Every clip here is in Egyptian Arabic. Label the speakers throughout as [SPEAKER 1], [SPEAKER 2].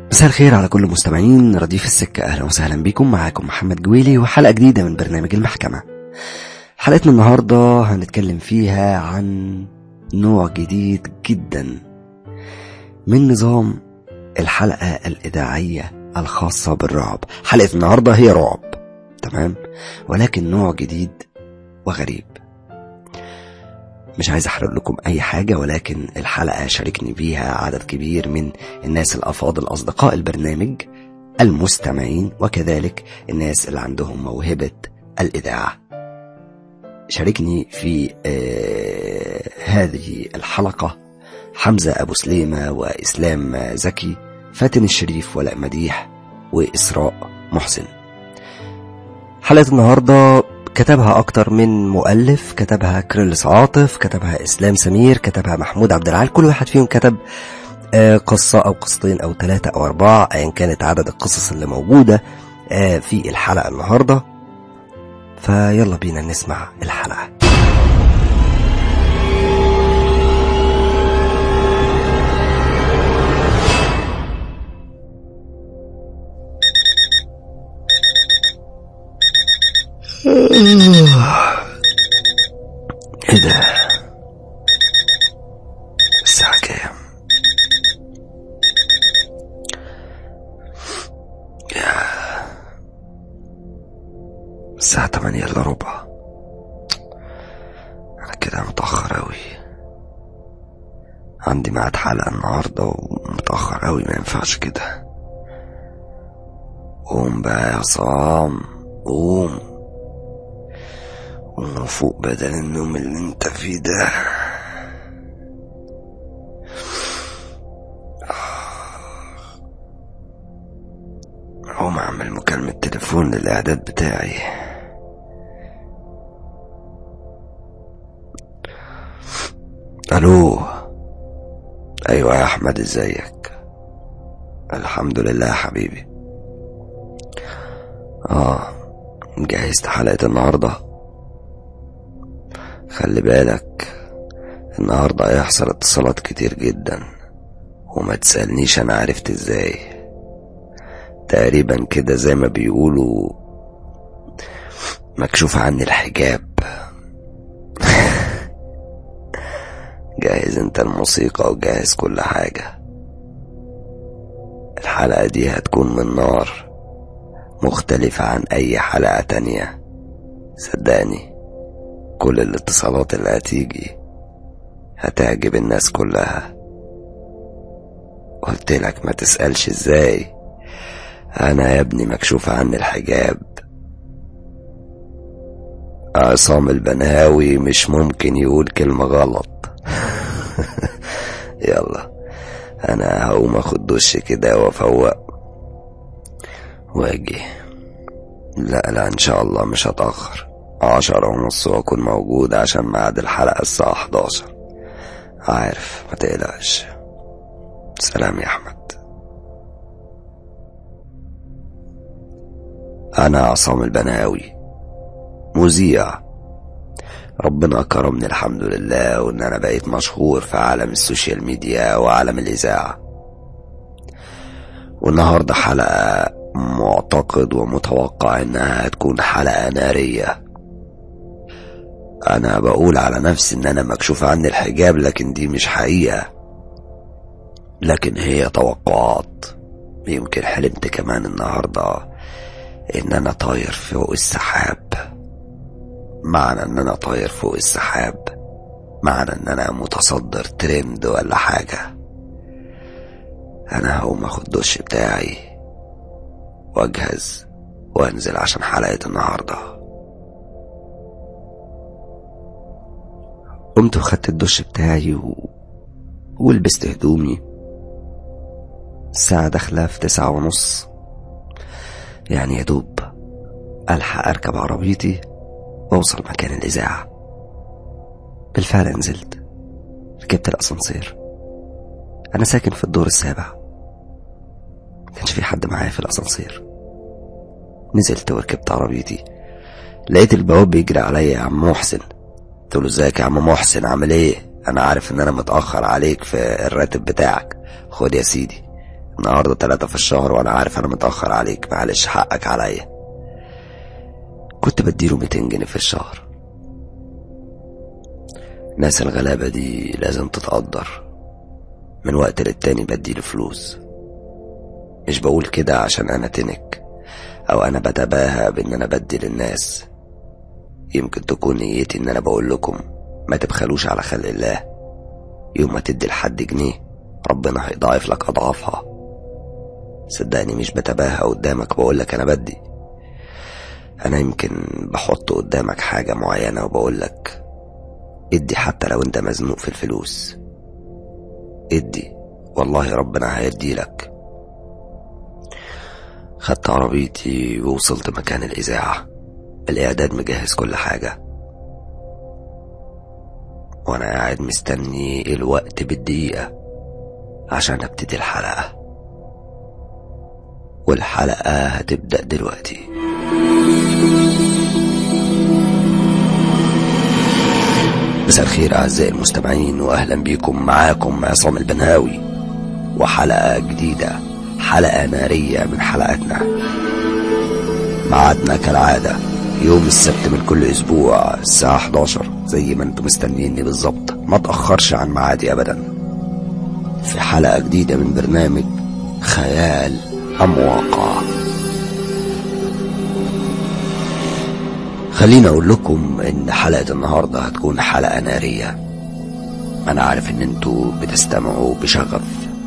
[SPEAKER 1] مساء الخير على كل مستمعين رديف السكة أهلا وسهلا بكم معاكم محمد جويلي وحلقة جديدة من برنامج المحكمة حلقتنا النهاردة هنتكلم فيها عن نوع جديد جدا من نظام الحلقة الإذاعية الخاصة بالرعب حلقة النهاردة هي رعب تمام ولكن نوع جديد وغريب مش عايز احرق لكم اي حاجة ولكن الحلقة شاركني بيها عدد كبير من الناس الافاضل اصدقاء البرنامج المستمعين وكذلك الناس اللي عندهم موهبة الاذاعة شاركني في آه هذه الحلقة حمزة ابو سليمة واسلام زكي فاتن الشريف ولاء مديح واسراء محسن حلقة النهاردة كتبها أكتر من مؤلف كتبها كريلس عاطف كتبها إسلام سمير كتبها محمود عبد العال كل واحد فيهم كتب قصة أو قصتين أو ثلاثة أو أربعة أيا كانت عدد القصص اللي موجودة في الحلقة النهاردة فيلا بينا نسمع الحلقة ايه ده الساعة كام يا الساعة تمانية الا ربع انا كده متأخر اوي عندي ميعاد حلقة النهاردة ومتأخر اوي ما ينفعش كده قوم بقى يا صام قوم وفوق بدل النوم اللي انت فيه ده اقوم اعمل مكالمة تليفون للاعداد بتاعي الو ايوه يا احمد ازيك الحمد لله يا حبيبي اه جهزت حلقة النهارده خلي بالك النهاردة هيحصل اتصالات كتير جدا وما تسألنيش أنا عرفت ازاي تقريبا كده زي ما بيقولوا مكشوف عني الحجاب جهز انت الموسيقى وجهز كل حاجة الحلقة دي هتكون من نار مختلفة عن أي حلقة تانية صدقني كل الاتصالات اللي هتيجي هتعجب الناس كلها قلت لك ما تسألش ازاي انا يا ابني مكشوف عني الحجاب عصام البناوي مش ممكن يقول كلمة غلط يلا انا هقوم اخد دش كده وافوق واجي لا لا ان شاء الله مش هتأخر عشرة ونص واكون موجود عشان ميعاد الحلقة الساعة حداشر عارف ما تقلقش سلام يا احمد انا عصام البناوي مذيع ربنا كرمني الحمد لله وان انا بقيت مشهور في عالم السوشيال ميديا وعالم الاذاعة والنهاردة حلقة معتقد ومتوقع انها هتكون حلقة نارية انا بقول على نفسي ان انا مكشوف عني الحجاب لكن دي مش حقيقة لكن هي توقعات يمكن حلمت كمان النهاردة ان انا طاير فوق السحاب معنى ان انا طاير فوق السحاب معنى ان انا متصدر ترند ولا حاجة انا هقوم اخد دش بتاعي واجهز وانزل عشان حلقة النهارده قمت وخدت الدش بتاعي و... ولبست هدومي الساعة داخلة في تسعة ونص يعني يا دوب ألحق أركب عربيتي وأوصل مكان الإذاعة بالفعل نزلت ركبت الأسانسير أنا ساكن في الدور السابع كانش في حد معايا في الأسانسير نزلت وركبت عربيتي لقيت البواب بيجري عليا يا عم محسن قلت له ازيك يا عم محسن عامل ايه انا عارف ان انا متاخر عليك في الراتب بتاعك خد يا سيدي النهاردة تلاتة في الشهر وانا عارف انا متأخر عليك معلش حقك عليا كنت بديله 200 جنيه في الشهر ناس الغلابة دي لازم تتقدر من وقت للتاني بديله فلوس مش بقول كده عشان انا تنك او انا بتباهى بان انا بدي للناس يمكن تكون نيتي ان انا بقول لكم ما تبخلوش على خلق الله يوم ما تدي لحد جنيه ربنا هيضاعف لك اضعافها صدقني مش بتباهى قدامك بقول لك انا بدي انا يمكن بحط قدامك حاجة معينة وبقول لك ادي حتى لو انت مزنوق في الفلوس ادي والله ربنا هيدي لك خدت عربيتي ووصلت مكان الإذاعة الإعداد مجهز كل حاجة وأنا قاعد مستني الوقت بالدقيقة عشان أبتدي الحلقة والحلقة هتبدأ دلوقتي مساء الخير أعزائي المستمعين وأهلا بيكم معاكم عصام البناوي وحلقة جديدة حلقة نارية من حلقاتنا معادنا كالعادة يوم السبت من كل أسبوع الساعة 11 زي ما انتم مستنيني بالظبط ما تأخرش عن معادي أبدا في حلقة جديدة من برنامج خيال أم واقع خليني أقول لكم إن حلقة النهاردة هتكون حلقة نارية أنا عارف إن انتوا بتستمعوا بشغف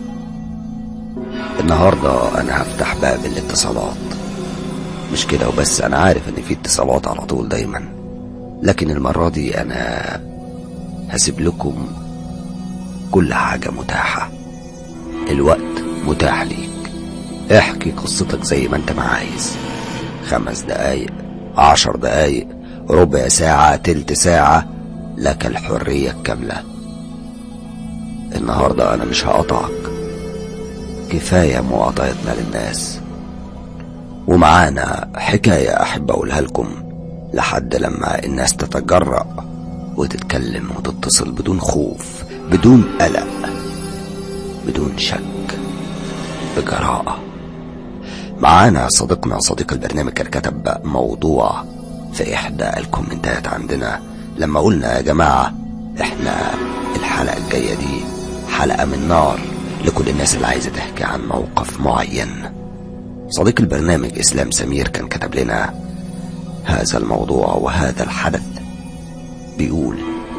[SPEAKER 1] النهاردة أنا هفتح باب الاتصالات مش كده وبس أنا عارف إن في اتصالات على طول دايما لكن المرة دي أنا هسيب لكم كل حاجة متاحة الوقت متاح ليك احكي قصتك زي ما انت ما عايز خمس دقايق عشر دقايق ربع ساعة تلت ساعة لك الحرية الكاملة النهاردة أنا مش هقطعك كفاية مقاطعتنا للناس ومعانا حكاية أحب أقولها لكم لحد لما الناس تتجرأ وتتكلم وتتصل بدون خوف بدون قلق بدون شك بجراءة معانا صديقنا صديق البرنامج كان كتب موضوع في إحدى الكومنتات عندنا لما قلنا يا جماعة إحنا الحلقة الجاية دي حلقة من نار لكل الناس اللي عايزة تحكي عن موقف معين صديق البرنامج إسلام سمير كان كتب لنا هذا الموضوع وهذا الحدث بيقول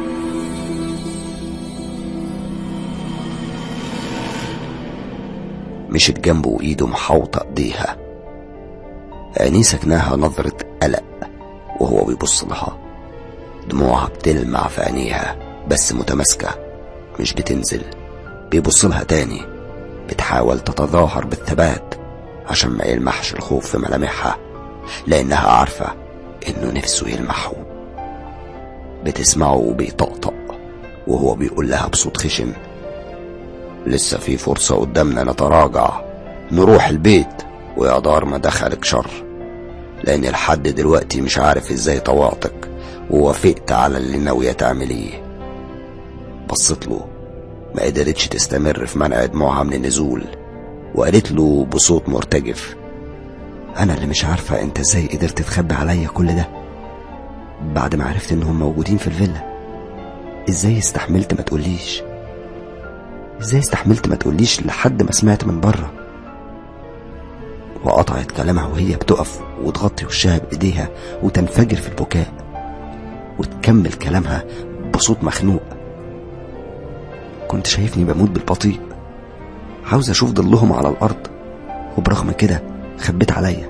[SPEAKER 1] مشت جنبه وإيده محاوطة إيديها عينيه سكناها نظرة قلق وهو بيبص لها دموعها بتلمع في عينيها بس متماسكة مش بتنزل بيبص لها تاني بتحاول تتظاهر بالثبات عشان ما يلمحش الخوف في ملامحها لأنها عارفة إنه نفسه يلمحه بتسمعه وبيطقطق وهو بيقول لها بصوت خشن لسه في فرصة قدامنا نتراجع نروح البيت ويا دار ما دخلك شر لأن لحد دلوقتي مش عارف ازاي طوعتك ووافقت على اللي ناوية تعمليه بصت له ما قدرتش تستمر في منع دموعها من النزول وقالت له بصوت مرتجف أنا اللي مش عارفة أنت ازاي قدرت تخبي عليا كل ده بعد ما عرفت إنهم موجودين في الفيلا ازاي استحملت ما تقوليش ازاي استحملت ما تقوليش لحد ما سمعت من بره وقطعت كلامها وهي بتقف وتغطي وشها بايديها وتنفجر في البكاء وتكمل كلامها بصوت مخنوق كنت شايفني بموت بالبطيء عاوز اشوف ظلهم على الارض وبرغم كده خبيت عليا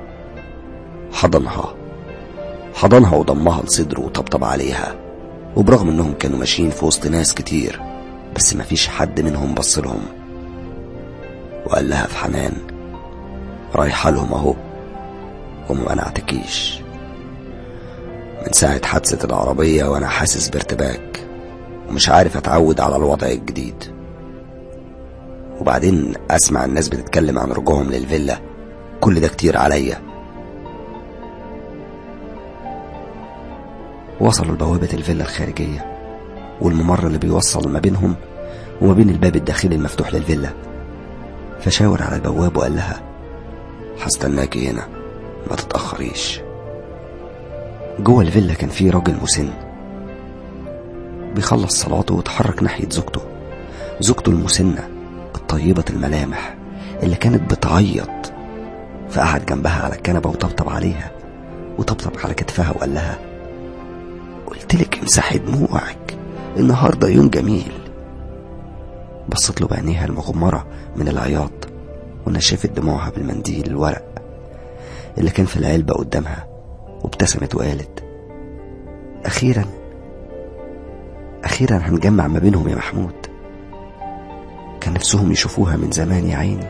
[SPEAKER 1] حضنها حضنها وضمها لصدره وطبطب عليها وبرغم انهم كانوا ماشيين في وسط ناس كتير بس مفيش حد منهم بص لهم وقال لها في حنان رايحة لهم اهو وما منعتكيش من ساعة حادثة العربية وانا حاسس بارتباك ومش عارف اتعود على الوضع الجديد وبعدين اسمع الناس بتتكلم عن رجوعهم للفيلا كل ده كتير عليا وصلوا لبوابة الفيلا الخارجية والممر اللي بيوصل ما بينهم وما بين الباب الداخلي المفتوح للفيلا فشاور على البواب وقال لها هستناكي هنا ما تتأخريش جوه الفيلا كان في راجل مسن بيخلص صلاته وتحرك ناحية زوجته زوجته المسنة الطيبة الملامح اللي كانت بتعيط فقعد جنبها على الكنبة وطبطب عليها وطبطب على كتفها وقال لها قلتلك امسحي دموعك النهاردة يوم جميل بصت له بعينيها المغمرة من العياط ونشفت دموعها بالمنديل الورق اللي كان في العلبة قدامها وابتسمت وقالت أخيرا أخيرا هنجمع ما بينهم يا محمود كان نفسهم يشوفوها من زمان يا عيني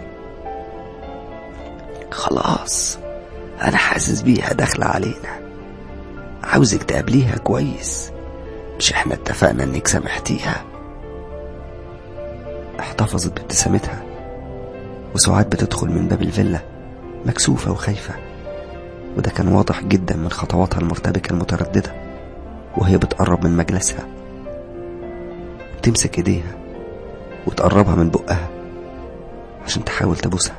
[SPEAKER 1] خلاص أنا حاسس بيها داخلة علينا عاوزك تقابليها كويس مش احنا اتفقنا انك سامحتيها احتفظت بابتسامتها وسعاد بتدخل من باب الفيلا مكسوفة وخايفة وده كان واضح جدا من خطواتها المرتبكة المترددة وهي بتقرب من مجلسها تمسك ايديها وتقربها من بقها عشان تحاول تبوسها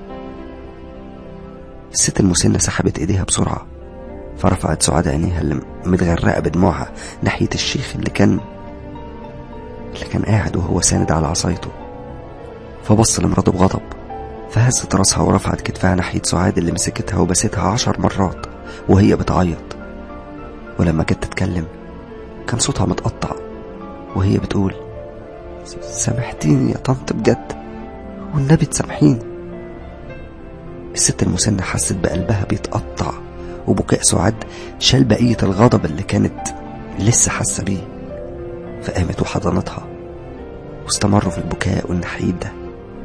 [SPEAKER 1] الست المسنة سحبت ايديها بسرعة فرفعت سعاد عينيها اللي متغرقة بدموعها ناحية الشيخ اللي كان اللي كان قاعد وهو ساند على عصايته فبص لمراته بغضب فهزت راسها ورفعت كتفها ناحية سعاد اللي مسكتها وبستها عشر مرات وهي بتعيط ولما جت تتكلم كان صوتها متقطع وهي بتقول سامحتيني يا طنط بجد والنبي تسامحيني الست المسنة حست بقلبها بيتقطع وبكاء سعاد شال بقية الغضب اللي كانت لسه حاسة بيه فقامت وحضنتها واستمروا في البكاء والنحيب ده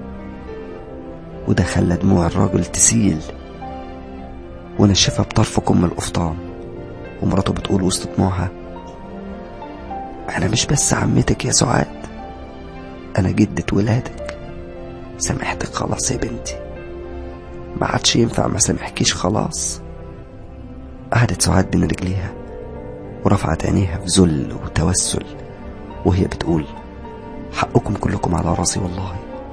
[SPEAKER 1] وده خلى دموع الراجل تسيل ونشفها بطرف كم القفطان ومراته بتقول وسط دموعها أنا مش بس عمتك يا سعاد أنا جدة ولادك سامحتك خلاص يا بنتي ما عادش ينفع ما سامحكيش خلاص قعدت سعاد بين رجليها ورفعت عينيها في ذل وتوسل وهي بتقول حقكم كلكم على راسي والله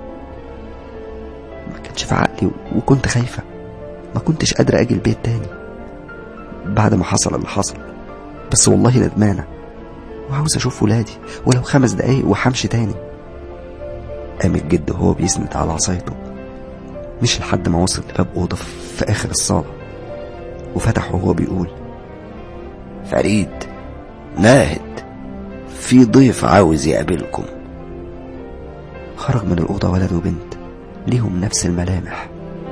[SPEAKER 1] ما كانش في عقلي وكنت خايفة ما كنتش قادرة أجي البيت تاني بعد ما حصل اللي حصل بس والله ندمانة وعاوز أشوف ولادي ولو خمس دقايق وحمشي تاني قام الجد وهو بيسند على عصايته مش لحد ما وصل لباب أوضة في آخر الصالة وفتح وهو بيقول
[SPEAKER 2] فريد ناهد في ضيف عاوز يقابلكم
[SPEAKER 1] خرج من الأوضة ولد وبنت ليهم نفس الملامح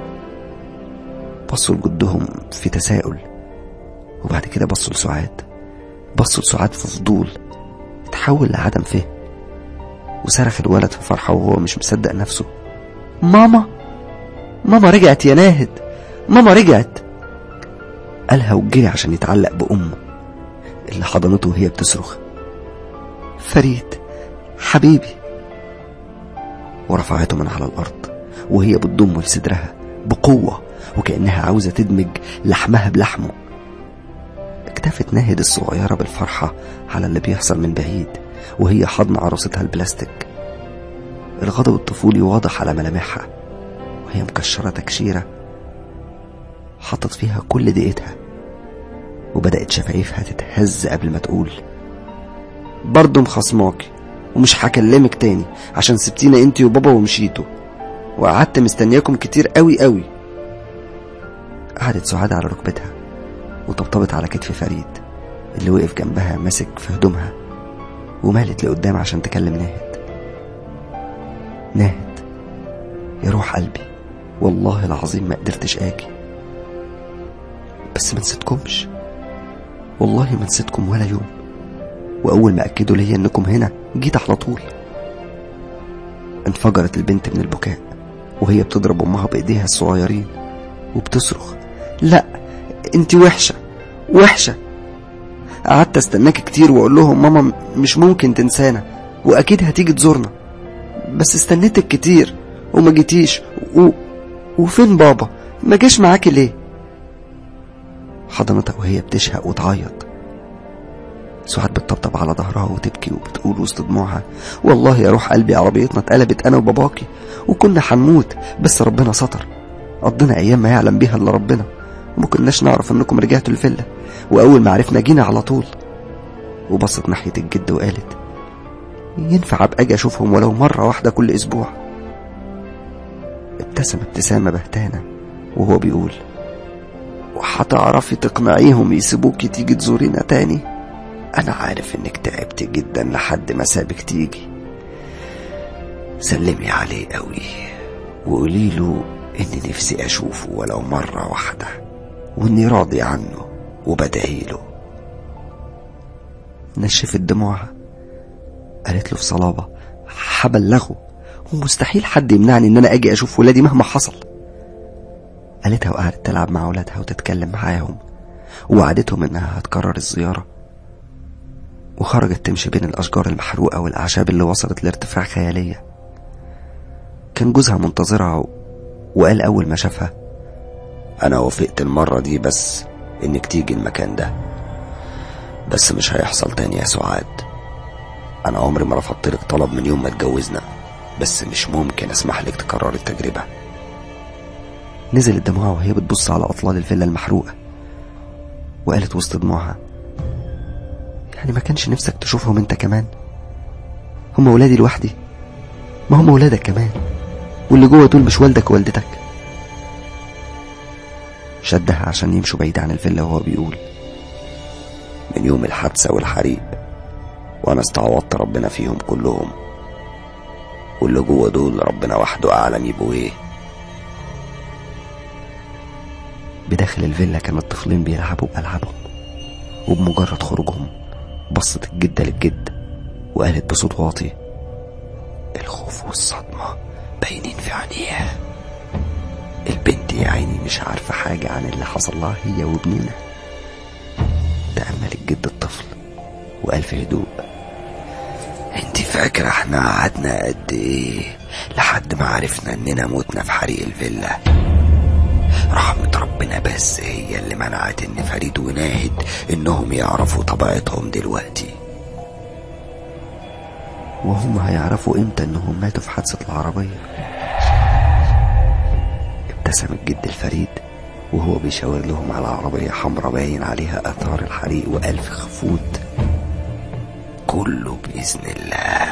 [SPEAKER 1] بصوا لجدهم في تساؤل وبعد كده بصوا لسعاد بصوا لسعاد في فضول تحول لعدم فهم وصرخ الولد في فرحة وهو مش مصدق نفسه ماما ماما رجعت يا ناهد ماما رجعت قالها وجري عشان يتعلق بأمه اللي حضنته وهي بتصرخ فريد حبيبي ورفعته من على الأرض وهي بتضمه لصدرها بقوة وكأنها عاوزة تدمج لحمها بلحمه اكتفت ناهد الصغيرة بالفرحة على اللي بيحصل من بعيد وهي حضن عروستها البلاستيك الغضب الطفولي واضح على ملامحها وهي مكشرة تكشيرة حطت فيها كل دقيقتها وبدأت شفايفها تتهز قبل ما تقول برضه مخصماكي ومش هكلمك تاني عشان سبتينا انتي وبابا ومشيتوا وقعدت مستنياكم كتير قوي قوي قعدت سعاد على ركبتها وطبطبت على كتف فريد اللي وقف جنبها ماسك في هدومها ومالت لقدام عشان تكلم ناهد ناهد يا روح قلبي والله العظيم ما قدرتش اجي بس ما نسيتكمش والله ما نسيتكم ولا يوم واول ما اكدوا ليا انكم هنا جيت على طول انفجرت البنت من البكاء وهي بتضرب امها بايديها الصغيرين وبتصرخ لا انت وحشه وحشه قعدت استناك كتير واقول لهم ماما مش ممكن تنسانا واكيد هتيجي تزورنا بس استنيتك كتير وما جيتيش و... وفين بابا ما جاش معاكي ليه حضنتها وهي بتشهق وتعيط سعاد بتطبطب على ظهرها وتبكي وبتقول وسط دموعها والله يا روح قلبي عربيتنا اتقلبت انا وباباكي وكنا هنموت بس ربنا ستر قضينا ايام ما يعلم بيها الا ربنا وما كناش نعرف انكم رجعتوا الفيلا واول ما عرفنا جينا على طول وبصت ناحية الجد وقالت ينفع ابقى اجي اشوفهم ولو مرة واحدة كل اسبوع ابتسم ابتسامة بهتانة وهو بيقول وهتعرفي تقنعيهم يسيبوكي تيجي تزورينا تاني انا عارف انك تعبت جدا لحد ما سابك تيجي سلمي عليه قوي وقولي له اني نفسي اشوفه ولو مرة واحدة واني راضي عنه وبدعي له نشفت دموعها قالت له في صلابة هبلغه ومستحيل حد يمنعني ان انا اجي اشوف ولادي مهما حصل قالتها وقعدت تلعب مع ولادها وتتكلم معاهم ووعدتهم انها هتكرر الزيارة وخرجت تمشي بين الاشجار المحروقة والاعشاب اللي وصلت لارتفاع خيالية كان جوزها منتظرها و... وقال اول ما شافها انا وافقت المرة دي بس انك تيجي المكان ده بس مش هيحصل تاني يا سعاد انا عمري ما رفضت لك طلب من يوم ما اتجوزنا بس مش ممكن اسمح لك تكرر التجربة نزلت دموعها وهي بتبص على اطلال الفيلا المحروقة وقالت وسط دموعها يعني ما كانش نفسك تشوفهم انت كمان هم ولادي لوحدي ما هم ولادك كمان واللي جوه دول مش والدك ووالدتك شدها عشان يمشوا بعيد عن الفيلا وهو بيقول من يوم الحادثة والحريق وأنا استعوضت ربنا فيهم كلهم واللي جوه دول ربنا وحده أعلم يبقوا إيه بداخل الفيلا كان الطفلين بيلعبوا بألعابهم وبمجرد خروجهم بصت الجدة للجد وقالت بصوت واطي الخوف والصدمة باينين في عينيها البنت يا عيني مش عارفة حاجة عن اللي حصل لها هي وابننا تأمل الجد الطفل وقال في هدوء انت فاكرة احنا قعدنا قد ايه لحد ما عرفنا اننا متنا في حريق الفيلا رحمة ربنا بس هي اللي منعت ان فريد وناهد انهم يعرفوا طبيعتهم دلوقتي وهم هيعرفوا امتى انهم ماتوا في حادثة العربية ابتسم الجد الفريد وهو بيشاور لهم على عربية حمراء باين عليها اثار الحريق وقال في خفوت كله بإذن الله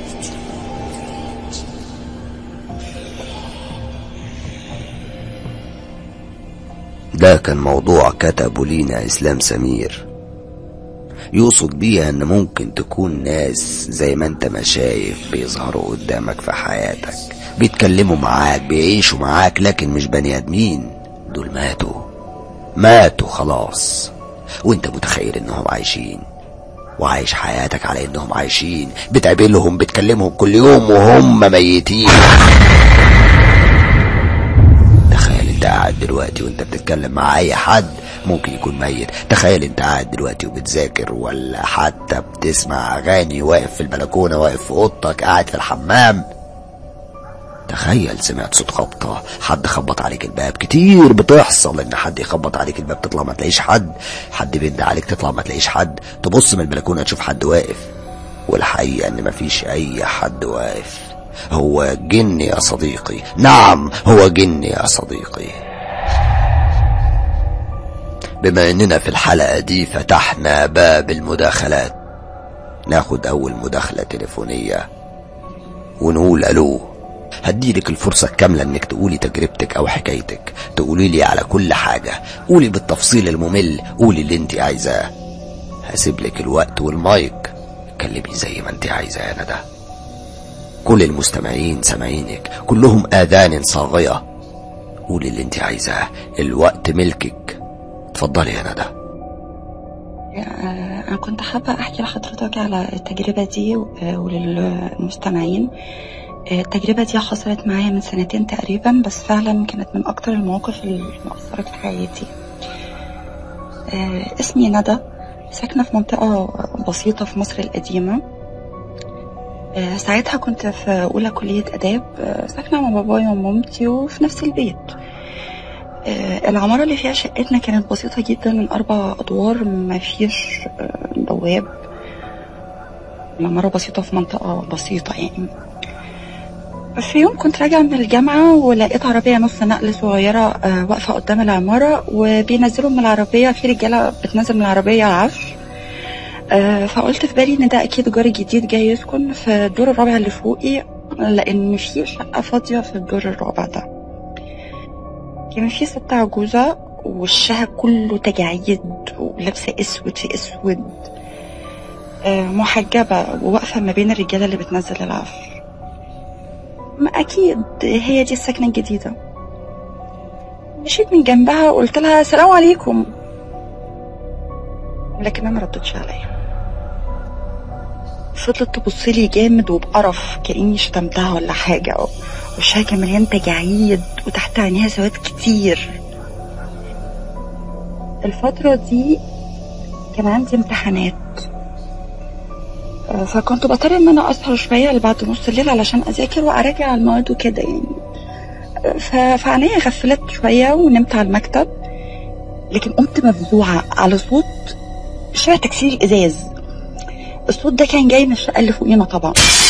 [SPEAKER 1] ده كان موضوع كتبه لينا إسلام سمير يقصد بيها ان ممكن تكون ناس زي ما انت ما شايف بيظهروا قدامك في حياتك بيتكلموا معاك بيعيشوا معاك لكن مش بني ادمين دول ماتوا ماتوا خلاص وانت متخيل انهم عايشين وعايش حياتك على انهم عايشين بتقابلهم بتكلمهم كل يوم وهم ميتين تخيل انت قاعد دلوقتي وانت بتتكلم مع اي حد ممكن يكون ميت تخيل انت قاعد دلوقتي وبتذاكر ولا حتى بتسمع اغاني واقف في البلكونة واقف في اوضتك قاعد في الحمام تخيل سمعت صوت خبطة حد خبط عليك الباب كتير بتحصل ان حد يخبط عليك الباب تطلع ما تلاقيش حد حد بيند عليك تطلع ما تلاقيش حد تبص من البلكونة تشوف حد واقف والحقيقة ان مفيش اي حد واقف هو جن يا صديقي نعم هو جن يا صديقي بما اننا في الحلقة دي فتحنا باب المداخلات ناخد اول مداخلة تليفونية ونقول الو هديلك الفرصة الكاملة انك تقولي تجربتك او حكايتك تقولي لي على كل حاجة قولي بالتفصيل الممل قولي اللي انت عايزاه هسيب لك الوقت والمايك كلمي زي ما انت عايزة يا ندى كل المستمعين سامعينك كلهم اذان صاغية قولي اللي انت عايزاه الوقت ملكك اتفضلي يا ندى
[SPEAKER 3] أنا كنت حابة أحكي لحضرتك على التجربة دي وللمستمعين التجربة دي حصلت معايا من سنتين تقريبا بس فعلا كانت من أكتر المواقف المؤثرة في حياتي اسمي ندى ساكنة في منطقة بسيطة في مصر القديمة ساعتها كنت في أولى كلية آداب ساكنة مع بابايا ومامتي وفي نفس البيت العمارة اللي فيها شقتنا كانت بسيطة جدا من أربع أدوار ما فيش بواب عمارة بسيطة في منطقة بسيطة يعني في يوم كنت راجعة من الجامعة ولقيت عربية نص نقل صغيرة آه، واقفة قدام العمارة وبينزلوا من العربية في رجالة بتنزل من العربية عفش آه، فقلت في بالي ان ده اكيد جاري جديد جاي يسكن في الدور الرابع اللي فوقي لان في شقة فاضية في الدور الرابع ده كان في ست عجوزة وشها كله تجاعيد ولابسة اسود في اسود آه، محجبة وواقفة ما بين الرجالة اللي بتنزل العفش ما أكيد هي دي السكنة الجديدة مشيت من جنبها وقلت لها السلام عليكم لكنها ما ردتش عليا فضلت تبص لي جامد وبقرف كأني شتمتها ولا حاجة وشها كان مليان تجاعيد وتحت عينيها سواد كتير الفترة دي كان عندي امتحانات آه، فكنت بضطر ان انا اسهر شويه لبعد نص الليل علشان اذاكر واراجع المواد وكده يعني آه، ف- فعينيا غفلت شويه ونمت على المكتب لكن قمت مفزوعه على صوت شبه تكسير الازاز الصوت ده كان جاي من الشقه اللي فوقينا طبعا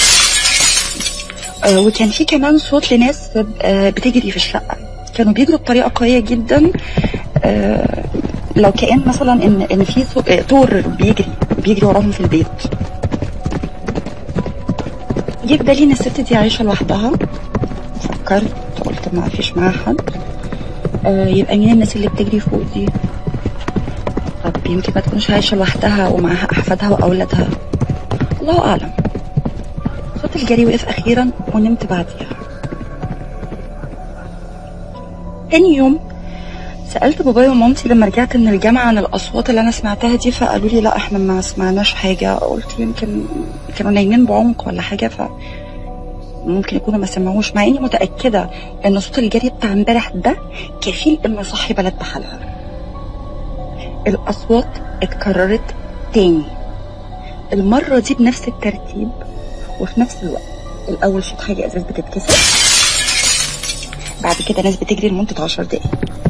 [SPEAKER 3] آه، وكان في كمان صوت لناس آه، بتجري في الشقه كانوا بيجروا بطريقه قويه جدا آه، لو كان مثلا ان ان في صو- آه، طور بيجري بيجري وراهم في البيت جه في بالي ان الست دي عايشه لوحدها فكرت قلت ما فيش معاها حد آه يبقى مين الناس اللي بتجري فوق دي طب يمكن ما تكونش عايشه لوحدها ومعاها احفادها واولادها الله اعلم صوت الجري وقف اخيرا ونمت بعديها تاني يوم سألت بابايا ومامتي لما رجعت من الجامعة عن الأصوات اللي أنا سمعتها دي فقالوا لي لا احنا ما سمعناش حاجة قلت يمكن كانوا نايمين بعمق ولا حاجة ف ممكن يكونوا ما سمعوش مع اني متأكدة ان صوت الجري بتاع امبارح ده كفيل انه يصحي بلد بحالها الأصوات اتكررت تاني المرة دي بنفس الترتيب وفي نفس الوقت الأول صوت حاجة إزاز بتتكسر بعد كده ناس بتجري لمدة عشر دقايق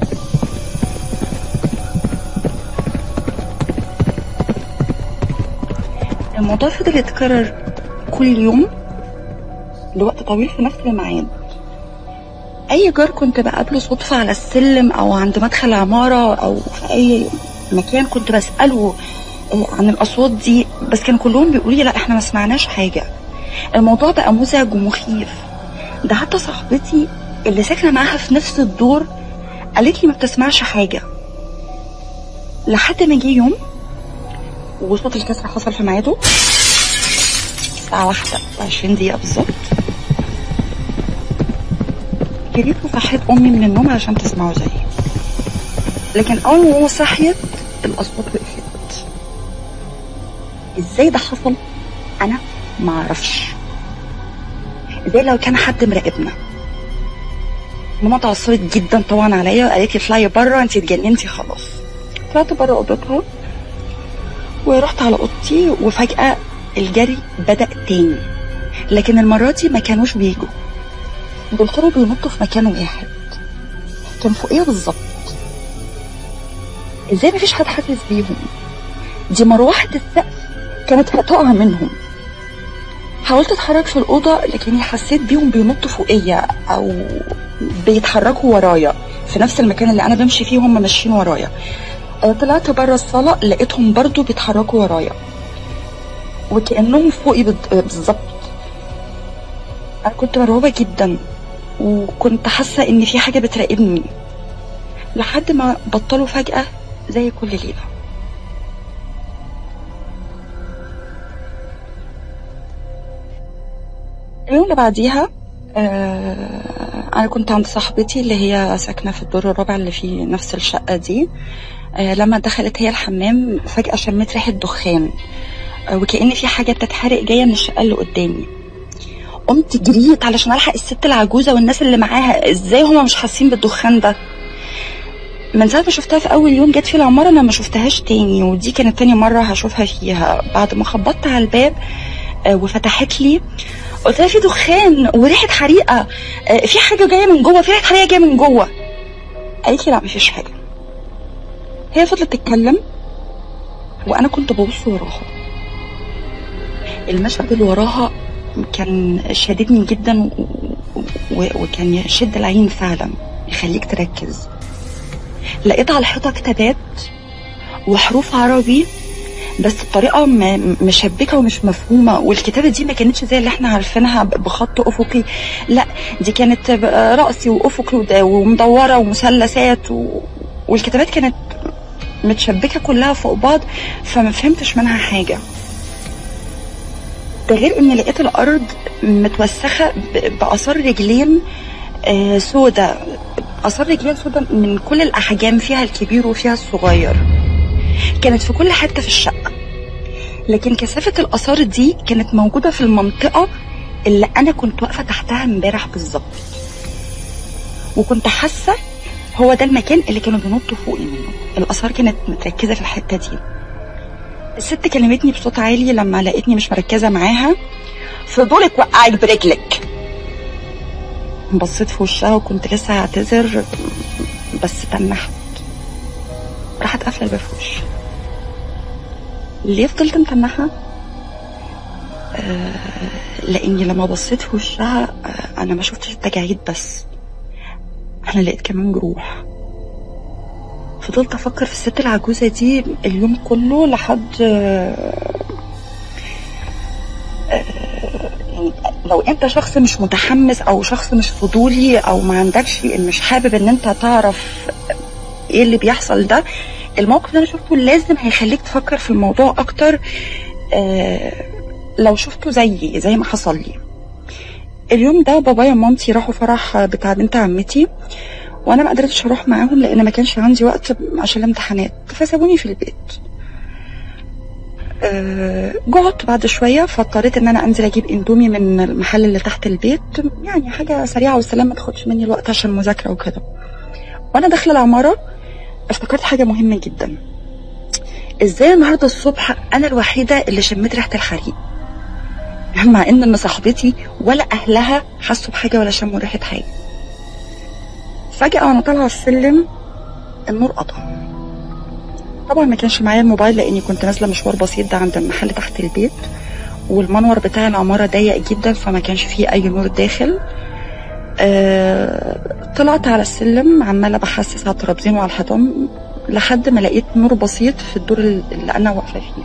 [SPEAKER 3] الموضوع فضل يتكرر كل يوم لوقت طويل في نفس الميعاد اي جار كنت بقابله صدفة على السلم او عند مدخل عمارة او في اي مكان كنت بسأله آه، عن الاصوات دي بس كانوا كلهم بيقولوا لي لا احنا ما سمعناش حاجة الموضوع بقى مزعج ومخيف ده حتى صاحبتي اللي ساكنة معاها في نفس الدور قالت لي ما بتسمعش حاجة لحد ما جه يوم وصوت الكسر حصل في ميعاده الساعة واحدة وعشرين دقيقة بالظبط جريت وصحيت أمي من النوم عشان تسمعه زيي لكن أول ما ماما صحيت الأصوات وقفت إزاي ده حصل أنا معرفش زي لو كان حد مراقبنا ماما اتعصبت جدا طبعا عليا وقالت لي اطلعي بره انت اتجننتي خلاص طلعت بره اوضتها ورحت على اوضتي وفجأة الجري بدأ تاني لكن المرة دي ما كانوش بيجوا دول كانوا بينطوا في مكان واحد كان فوقيا بالظبط ازاي مفيش حد حاسس بيهم دي مروحة السقف كانت هتقع منهم حاولت اتحرك في الأوضة لكني حسيت بيهم بينطوا فوقيا أو بيتحركوا ورايا في نفس المكان اللي أنا بمشي فيه هم ماشيين ورايا آه، طلعت بره الصالة لقيتهم برضو بيتحركوا ورايا وكأنهم فوقي بد- آه، بالظبط أنا كنت مرعوبة جدا وكنت حاسة إن في حاجة بتراقبني لحد ما بطلوا فجأة زي كل ليلة اليوم اللي بعديها آه أنا كنت عند صاحبتي اللي هي ساكنة في الدور الرابع اللي في نفس الشقة دي آه لما دخلت هي الحمام فجأة شميت ريحة دخان آه وكأن في حاجة بتتحرق جاية من الشقة اللي قدامي قمت جريت علشان ألحق الست العجوزة والناس اللي معاها ازاي هما مش حاسين بالدخان ده من ساعة ما شفتها في أول يوم جت في العمارة أنا ما شفتهاش تاني ودي كانت تاني مرة هشوفها فيها بعد ما خبطت على الباب آه، وفتحت لي قلت لها في دخان وريحة حريقة آه، في حاجة جاية من جوه في ريحة حريقة جاية من جوه قالت لي لا مفيش حاجة هي فضلت تتكلم وأنا كنت ببص وراها المشهد اللي وراها كان شددني جدا و... و... وكان يشد العين فعلا يخليك تركز لقيت على الحيطة كتابات وحروف عربي بس بطريقة م- مشبكة ومش مفهومة والكتابة دي ما كانتش زي اللي احنا عارفينها ب- بخط أفقي لا دي كانت ب- رأسي وأفقي وده- ومدورة ومثلثات و... والكتابات كانت متشبكة كلها فوق بعض فما فهمتش منها حاجة ده غير ان لقيت الارض متوسخة ب- بآثار رجلين آه سودة آثار رجلين سودة من كل الأحجام فيها الكبير وفيها الصغير كانت في كل حتة في الشقة لكن كثافة الآثار دي كانت موجودة في المنطقة اللي أنا كنت واقفة تحتها امبارح بالظبط وكنت حاسة هو ده المكان اللي كانوا بينطوا فوقي منه الآثار كانت متركزة في الحتة دي الست كلمتني بصوت عالي لما لقيتني مش مركزة معاها فضولك وقعك برجلك بصيت في وشها وكنت لسه هعتذر بس تنحت راحت قافله الباب في وشي ليه فضلت متنحه آه لاني لما بصيت في وشها آه انا ما شفتش التجاعيد بس انا لقيت كمان جروح فضلت افكر في الست العجوزه دي اليوم كله لحد آه يعني لو انت شخص مش متحمس او شخص مش فضولي او ما عندكش مش حابب ان انت تعرف ايه اللي بيحصل ده الموقف اللي انا شفته لازم هيخليك تفكر في الموضوع اكتر آه لو شفته زيي زي ما حصل لي اليوم ده بابايا ومامتي راحوا فرح بتاع بنت عمتي وانا ما قدرتش اروح معاهم لان ما كانش عندي وقت عشان الامتحانات فسابوني في البيت آه، جعت بعد شويه فاضطريت ان انا انزل اجيب اندومي من المحل اللي تحت البيت يعني حاجه سريعه والسلام ما تاخدش مني الوقت عشان المذاكره وكده وانا داخله العماره افتكرت حاجه مهمه جدا ازاي النهارده الصبح انا الوحيده اللي شميت ريحه الحريق مع ان ان صاحبتي ولا اهلها حسوا بحاجه ولا شموا ريحه حاجه فجاه وانا طالعه السلم النور قطع طبعا ما كانش معايا الموبايل لاني كنت نازله مشوار بسيط ده عند المحل تحت البيت والمنور بتاع العماره ضيق جدا فما كانش فيه اي نور داخل آه طلعت على السلم عماله بحسس على الترابزين وعلى الحيطان لحد ما لقيت نور بسيط في الدور اللي انا واقفه فيه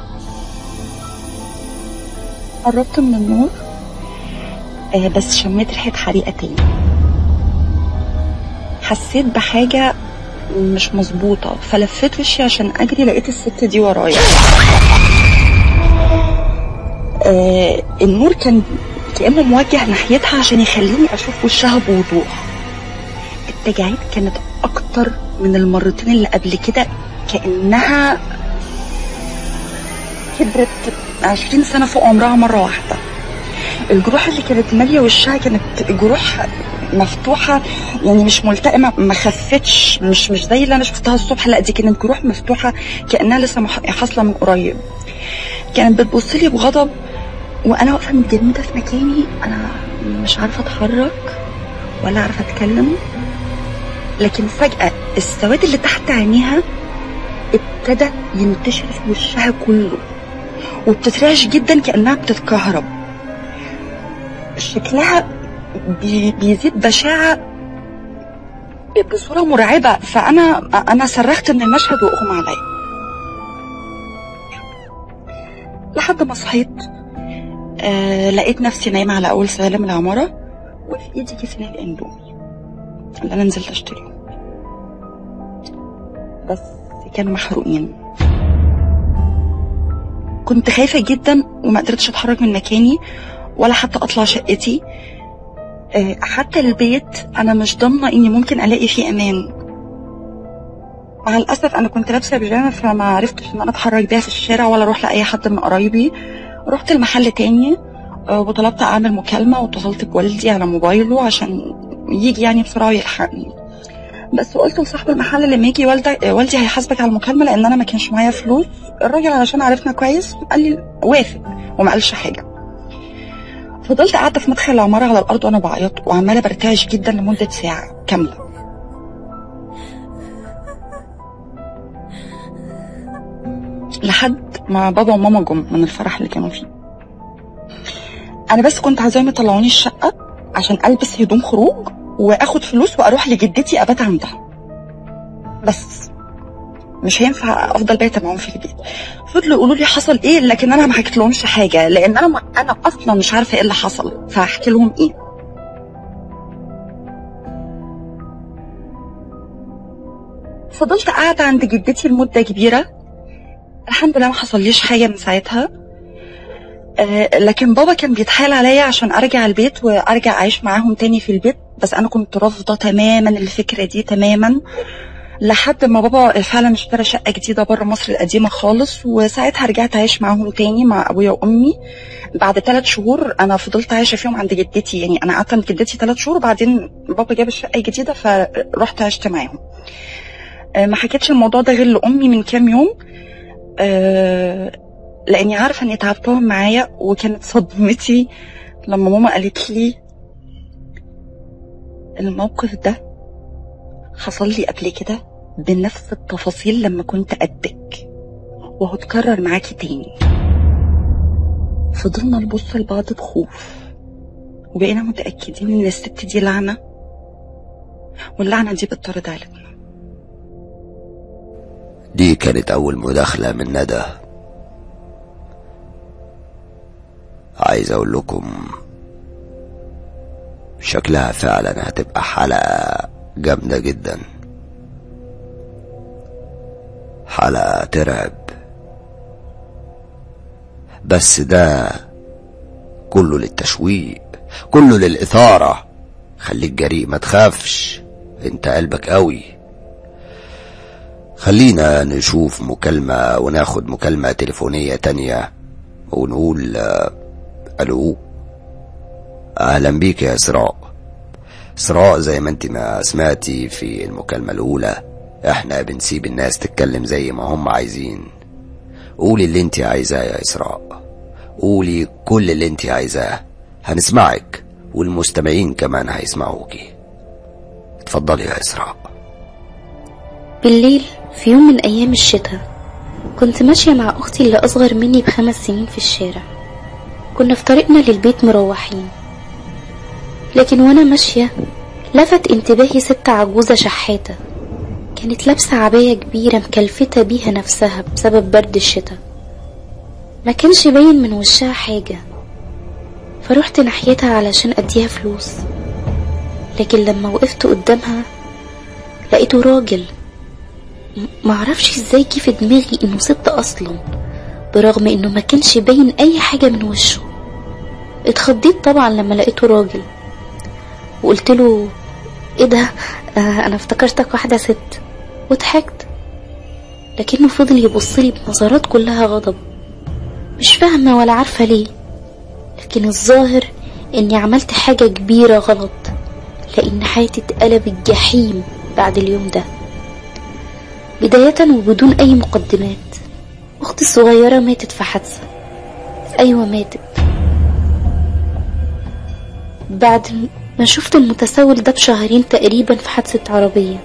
[SPEAKER 3] قربت من النور آه بس شميت ريحه حريقه تاني حسيت بحاجه مش مظبوطة فلفيت وشي عشان أجري لقيت الست دي ورايا آه النور كان كأنه موجه ناحيتها عشان يخليني أشوف وشها بوضوح التجاعيد كانت أكتر من المرتين اللي قبل كده كأنها كبرت عشرين سنة فوق عمرها مرة واحدة الجروح اللي كانت مالية وشها كانت جروح مفتوحة يعني مش ملتئمة ما خفتش مش مش زي اللي أنا شفتها الصبح لا دي كانت جروح مفتوحة كأنها لسه مح- حاصلة من قريب كانت بتبص لي بغضب وأنا واقفة متجمدة في مكاني أنا مش عارفة أتحرك ولا عارفة أتكلم لكن فجأة السواد اللي تحت عينيها ابتدى ينتشر في وشها كله وبتترعش جدا كأنها بتتكهرب شكلها بي بيزيد بشاعة بصورة مرعبة فأنا أنا صرخت من المشهد وأغمى عليا لحد ما صحيت آه لقيت نفسي نايمة على أول سلالم العمارة وفي إيدي كيسين الأندومي اللي أنا نزلت أشتريهم بس كانوا محروقين كنت خايفة جدا وما قدرتش أتحرك من مكاني ولا حتى أطلع شقتي آه، حتى البيت أنا مش ضامنة إني ممكن ألاقي فيه أمان مع الأسف أنا كنت لابسة بيجامة فما عرفتش إن أنا أتحرك بيها في الشارع ولا أروح لأي حد من قرايبي رحت المحل تاني آه، وطلبت أعمل مكالمة واتصلت بوالدي على موبايله عشان يجي يعني بسرعة ويلحقني بس قلت لصاحب المحل لما يجي والدك والدي هيحاسبك على المكالمة لأن أنا ما كانش معايا فلوس الراجل علشان عرفنا كويس قال لي وافق وما قالش حاجة فضلت قاعدة في مدخل العمارة على الأرض وأنا بعيط وعمالة برتعش جدا لمدة ساعة كاملة لحد ما بابا وماما جم من الفرح اللي كانوا فيه انا بس كنت عايزاهم يطلعوني الشقه عشان البس هدوم خروج واخد فلوس واروح لجدتي ابات عندها بس مش هينفع افضل بايته معاهم في البيت فضلوا يقولوا لي حصل ايه لكن انا ما حكيت لهمش حاجه لان انا انا اصلا مش عارفه ايه اللي حصل فهحكي لهم ايه فضلت قاعده عند جدتي لمده كبيره الحمد لله ما حصليش حاجه من ساعتها آه، لكن بابا كان بيتحايل عليا عشان ارجع البيت وارجع اعيش معاهم تاني في البيت بس انا كنت رافضه تماما الفكره دي تماما لحد ما بابا فعلا اشترى شقه جديده بره مصر القديمه خالص وساعتها رجعت اعيش معاهم تاني مع ابويا وامي بعد ثلاث شهور انا فضلت عايشه فيهم عند جدتي يعني انا قعدت عند جدتي ثلاث شهور وبعدين بابا جاب الشقه الجديده فرحت عشت معاهم آه، ما حكيتش الموضوع ده غير لامي من كام يوم آه، لاني عارفه اني تعبتهم معايا وكانت صدمتي لما ماما قالت لي الموقف ده حصل لي قبل كده بنفس التفاصيل لما كنت قدك وهتكرر معاكي تاني فضلنا نبص لبعض بخوف وبقينا متأكدين إن الست دي لعنة واللعنة دي بتطرد عيلتنا
[SPEAKER 2] دي كانت أول مداخلة من ندى عايز أقول لكم شكلها فعلا هتبقى حلقة جامدة جدا حلقة ترعب بس ده كله للتشويق كله للإثارة خليك جريء ما تخافش انت قلبك قوي خلينا نشوف مكالمة وناخد مكالمة تليفونية تانية ونقول آه، ألو أهلا بيك يا إسراء إسراء زي ما انت ما سمعتي في المكالمة الأولى احنا بنسيب الناس تتكلم زي ما هم عايزين قولي اللي انت عايزاه يا إسراء قولي كل اللي انت عايزاه هنسمعك والمستمعين كمان هيسمعوكي اتفضلي يا إسراء
[SPEAKER 4] بالليل في يوم من أيام الشتاء كنت ماشية مع أختي اللي أصغر مني بخمس سنين في الشارع كنا في طريقنا للبيت مروحين لكن وأنا ماشية لفت انتباهي ست عجوزة شحاتة كانت لابسة عباية كبيرة مكلفتة بيها نفسها بسبب برد الشتاء ما كانش باين من وشها حاجة فروحت ناحيتها علشان أديها فلوس لكن لما وقفت قدامها لقيته راجل م- معرفش ازاي جه في دماغي انه ست اصلا برغم انه ما كانش باين اي حاجة من وشه اتخضيت طبعا لما لقيته راجل وقلت له ايه ده آه انا افتكرتك واحدة ست وضحكت لكنه فضل يبصلي بنظرات كلها غضب مش فاهمة ولا عارفة ليه لكن الظاهر اني عملت حاجة كبيرة غلط لان حياتي اتقلبت جحيم بعد اليوم ده بداية وبدون أي مقدمات أختي الصغيرة ماتت في حادثة أيوة ماتت بعد ما شفت المتسول ده بشهرين تقريبا في حادثة عربية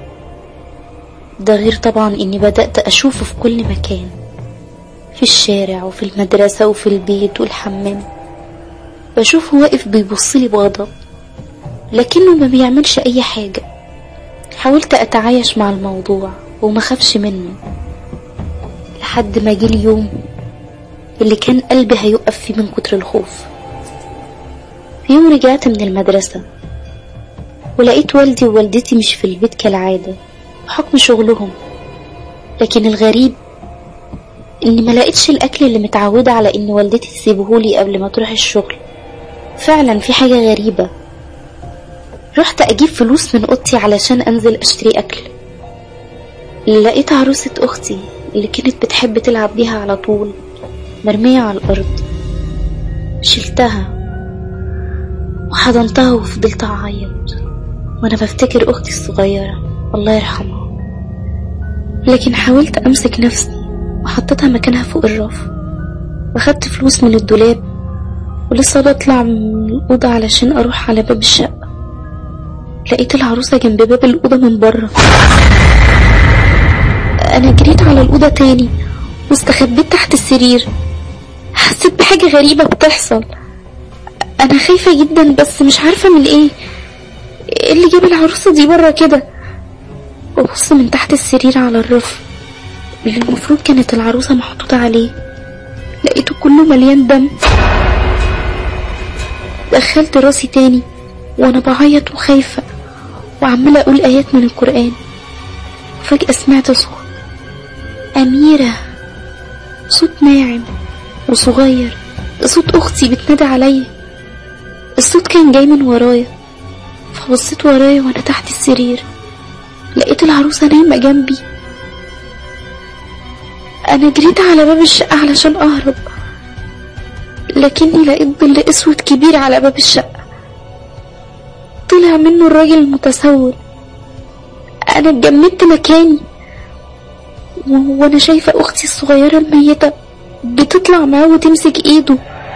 [SPEAKER 4] ده غير طبعا إني بدأت أشوفه في كل مكان في الشارع وفي المدرسة وفي البيت والحمام بشوفه واقف بيبصلي بغضب لكنه ما بيعملش أي حاجة حاولت أتعايش مع الموضوع وما خافش منه لحد ما جه اليوم اللي كان قلبي هيقف فيه من كتر الخوف في يوم رجعت من المدرسة ولقيت والدي ووالدتي مش في البيت كالعادة بحكم شغلهم لكن الغريب اني ما لقيتش الاكل اللي متعودة على ان والدتي تسيبهولي قبل ما تروح الشغل فعلا في حاجة غريبة رحت اجيب فلوس من اوضتي علشان انزل اشتري اكل لقيت عروسة اختي اللي كانت بتحب تلعب بيها على طول مرمية على الارض شلتها وحضنتها وفضلت اعيط وانا بفتكر اختي الصغيرة الله يرحمها لكن حاولت امسك نفسي وحطيتها مكانها فوق الرف واخدت فلوس من الدولاب ولسه بطلع من الأوضة علشان أروح على باب الشقة لقيت العروسة جنب باب الأوضة من بره أنا جريت على الأوضة تاني واستخبيت تحت السرير حسيت بحاجة غريبة بتحصل انا خايفة جدا بس مش عارفة من ايه ايه اللي جاب العروسة دي برا كده ببص من تحت السرير على الرف اللي المفروض كانت العروسة محطوطة عليه لقيته كله مليان دم دخلت راسي تاني وانا بعيط وخايفة وعمالة اقول ايات من القرآن وفجأة سمعت صوت أميرة صوت ناعم وصغير صوت أختي بتنادي عليا الصوت كان جاي من ورايا فبصيت ورايا وانا تحت السرير لقيت العروسة نايمة جنبي أنا جريت على باب الشقة علشان أهرب لكني لقيت ظل أسود كبير على باب الشقة طلع منه الراجل المتسول أنا اتجمدت مكاني و- وأنا شايفة أختي الصغيرة الميتة بتطلع معاه وتمسك إيده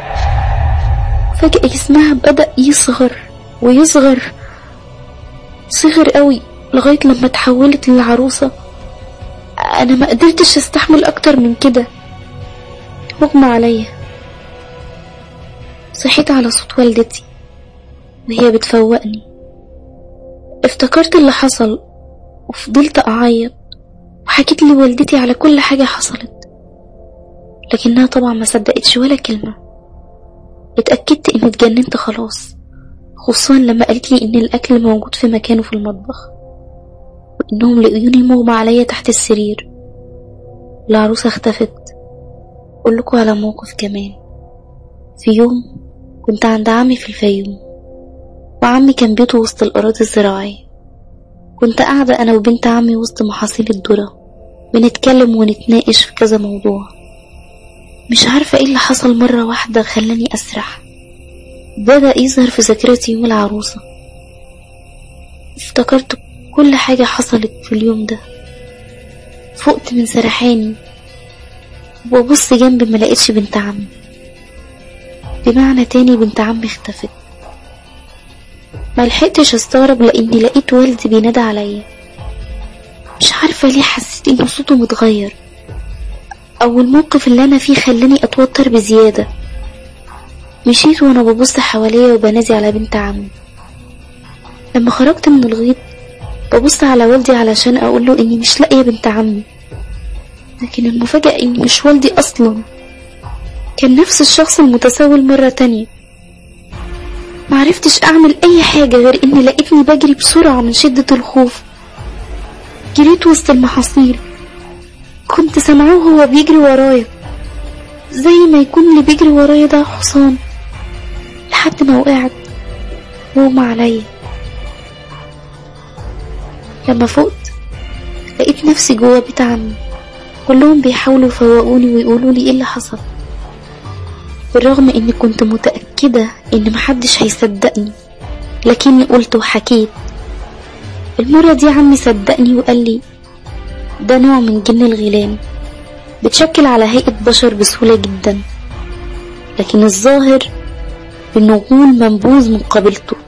[SPEAKER 4] فجأة جسمها بدأ يصغر ويصغر صغر قوي لغاية لما تحولت للعروسة أنا ما قدرتش أستحمل أكتر من كده مغمى عليا صحيت على صوت والدتي وهي بتفوقني افتكرت اللي حصل وفضلت أعيط وحكيت لي والدتي على كل حاجة حصلت لكنها طبعا ما صدقتش ولا كلمة اتأكدت إني اتجننت خلاص خصوصا لما قالت لي إن الأكل موجود في مكانه في المطبخ وإنهم لقيوني مغمى عليا تحت السرير العروسة اختفت أقول لكم على موقف كمان في يوم كنت عند عمي في الفيوم وعمي كان بيته وسط الأراضي الزراعية كنت قاعدة أنا وبنت عمي وسط محاصيل الذرة بنتكلم ونتناقش في كذا موضوع مش عارفة ايه اللي حصل مرة واحدة خلاني أسرح بدأ يظهر في ذاكرتي يوم العروسة افتكرت كل حاجة حصلت في اليوم ده فقت من سرحاني وببص جنبي ما لقيتش بنت عمي بمعنى تاني بنت عمي اختفت ما لحقتش استغرب لاني لقيت والدي بينادى عليا مش عارفة ليه حسيت ان صوته متغير او الموقف اللي انا فيه خلاني اتوتر بزيادة مشيت وانا ببص حواليا وبنادي على بنت عمي لما خرجت من الغيط ببص على والدي علشان اقول له اني مش لاقيه بنت عمي لكن المفاجأة اني مش والدي اصلا كان نفس الشخص المتسول مرة تانية معرفتش اعمل اي حاجة غير اني لقيتني بجري بسرعة من شدة الخوف جريت وسط المحاصيل كنت سامعاه وهو بيجري ورايا زي ما يكون اللي بيجري ورايا ده حصان لحد ما وقعت وهما عليا لما فقت لقيت نفسي جوا بيت عمي كلهم بيحاولوا يفوقوني ويقولوا لي ايه اللي حصل بالرغم اني كنت متأكدة ان محدش هيصدقني لكني قلت وحكيت المرة دي عمي صدقني وقال لي ده نوع من جن الغيلان بتشكل على هيئة بشر بسهولة جدا لكن الظاهر انه غول منبوذ من قبيلته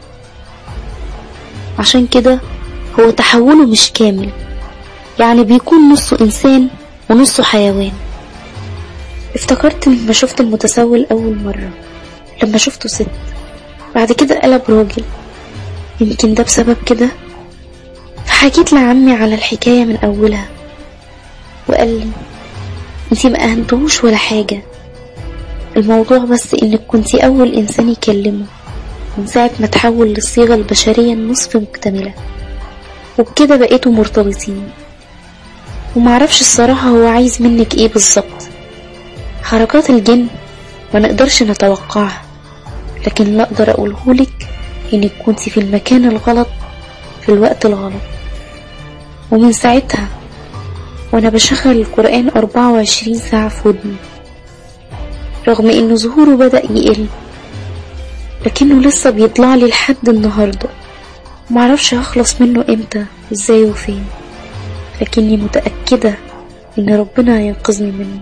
[SPEAKER 4] عشان كده هو تحوله مش كامل يعني بيكون نصه إنسان ونصه حيوان افتكرت لما شفت المتسول أول مرة لما شفته ست بعد كده قلب راجل يمكن ده بسبب كده فحكيت لعمي على الحكاية من أولها وقال لي انتي ما أهنتهوش ولا حاجة الموضوع بس انك كنتي أول إنسان يكلمه من ساعة ما تحول للصيغة البشرية النصف مكتملة وبكده بقيتوا مرتبطين ومعرفش الصراحة هو عايز منك ايه بالظبط حركات الجن ما نقدرش نتوقعها لكن لا اقدر اقولهولك انك كنتي في المكان الغلط في الوقت الغلط ومن ساعتها وانا بشغل القرآن 24 ساعة في ودني رغم ان ظهوره بدأ يقل لكنه لسه بيطلع لي لحد النهارده معرفش هخلص منه امتى ازاي وفين لكني متأكدة ان ربنا هينقذني منه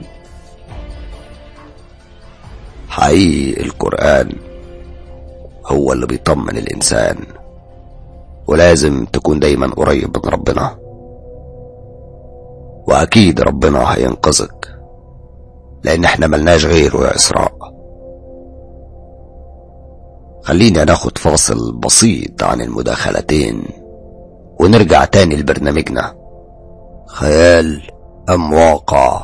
[SPEAKER 2] حقيقي القرآن هو اللي بيطمن الإنسان ولازم تكون دايما قريب من ربنا وأكيد ربنا هينقذك لأن احنا ملناش غيره يا إسراء خلينا ناخد فاصل بسيط عن المداخلتين ونرجع تاني لبرنامجنا خيال أم واقع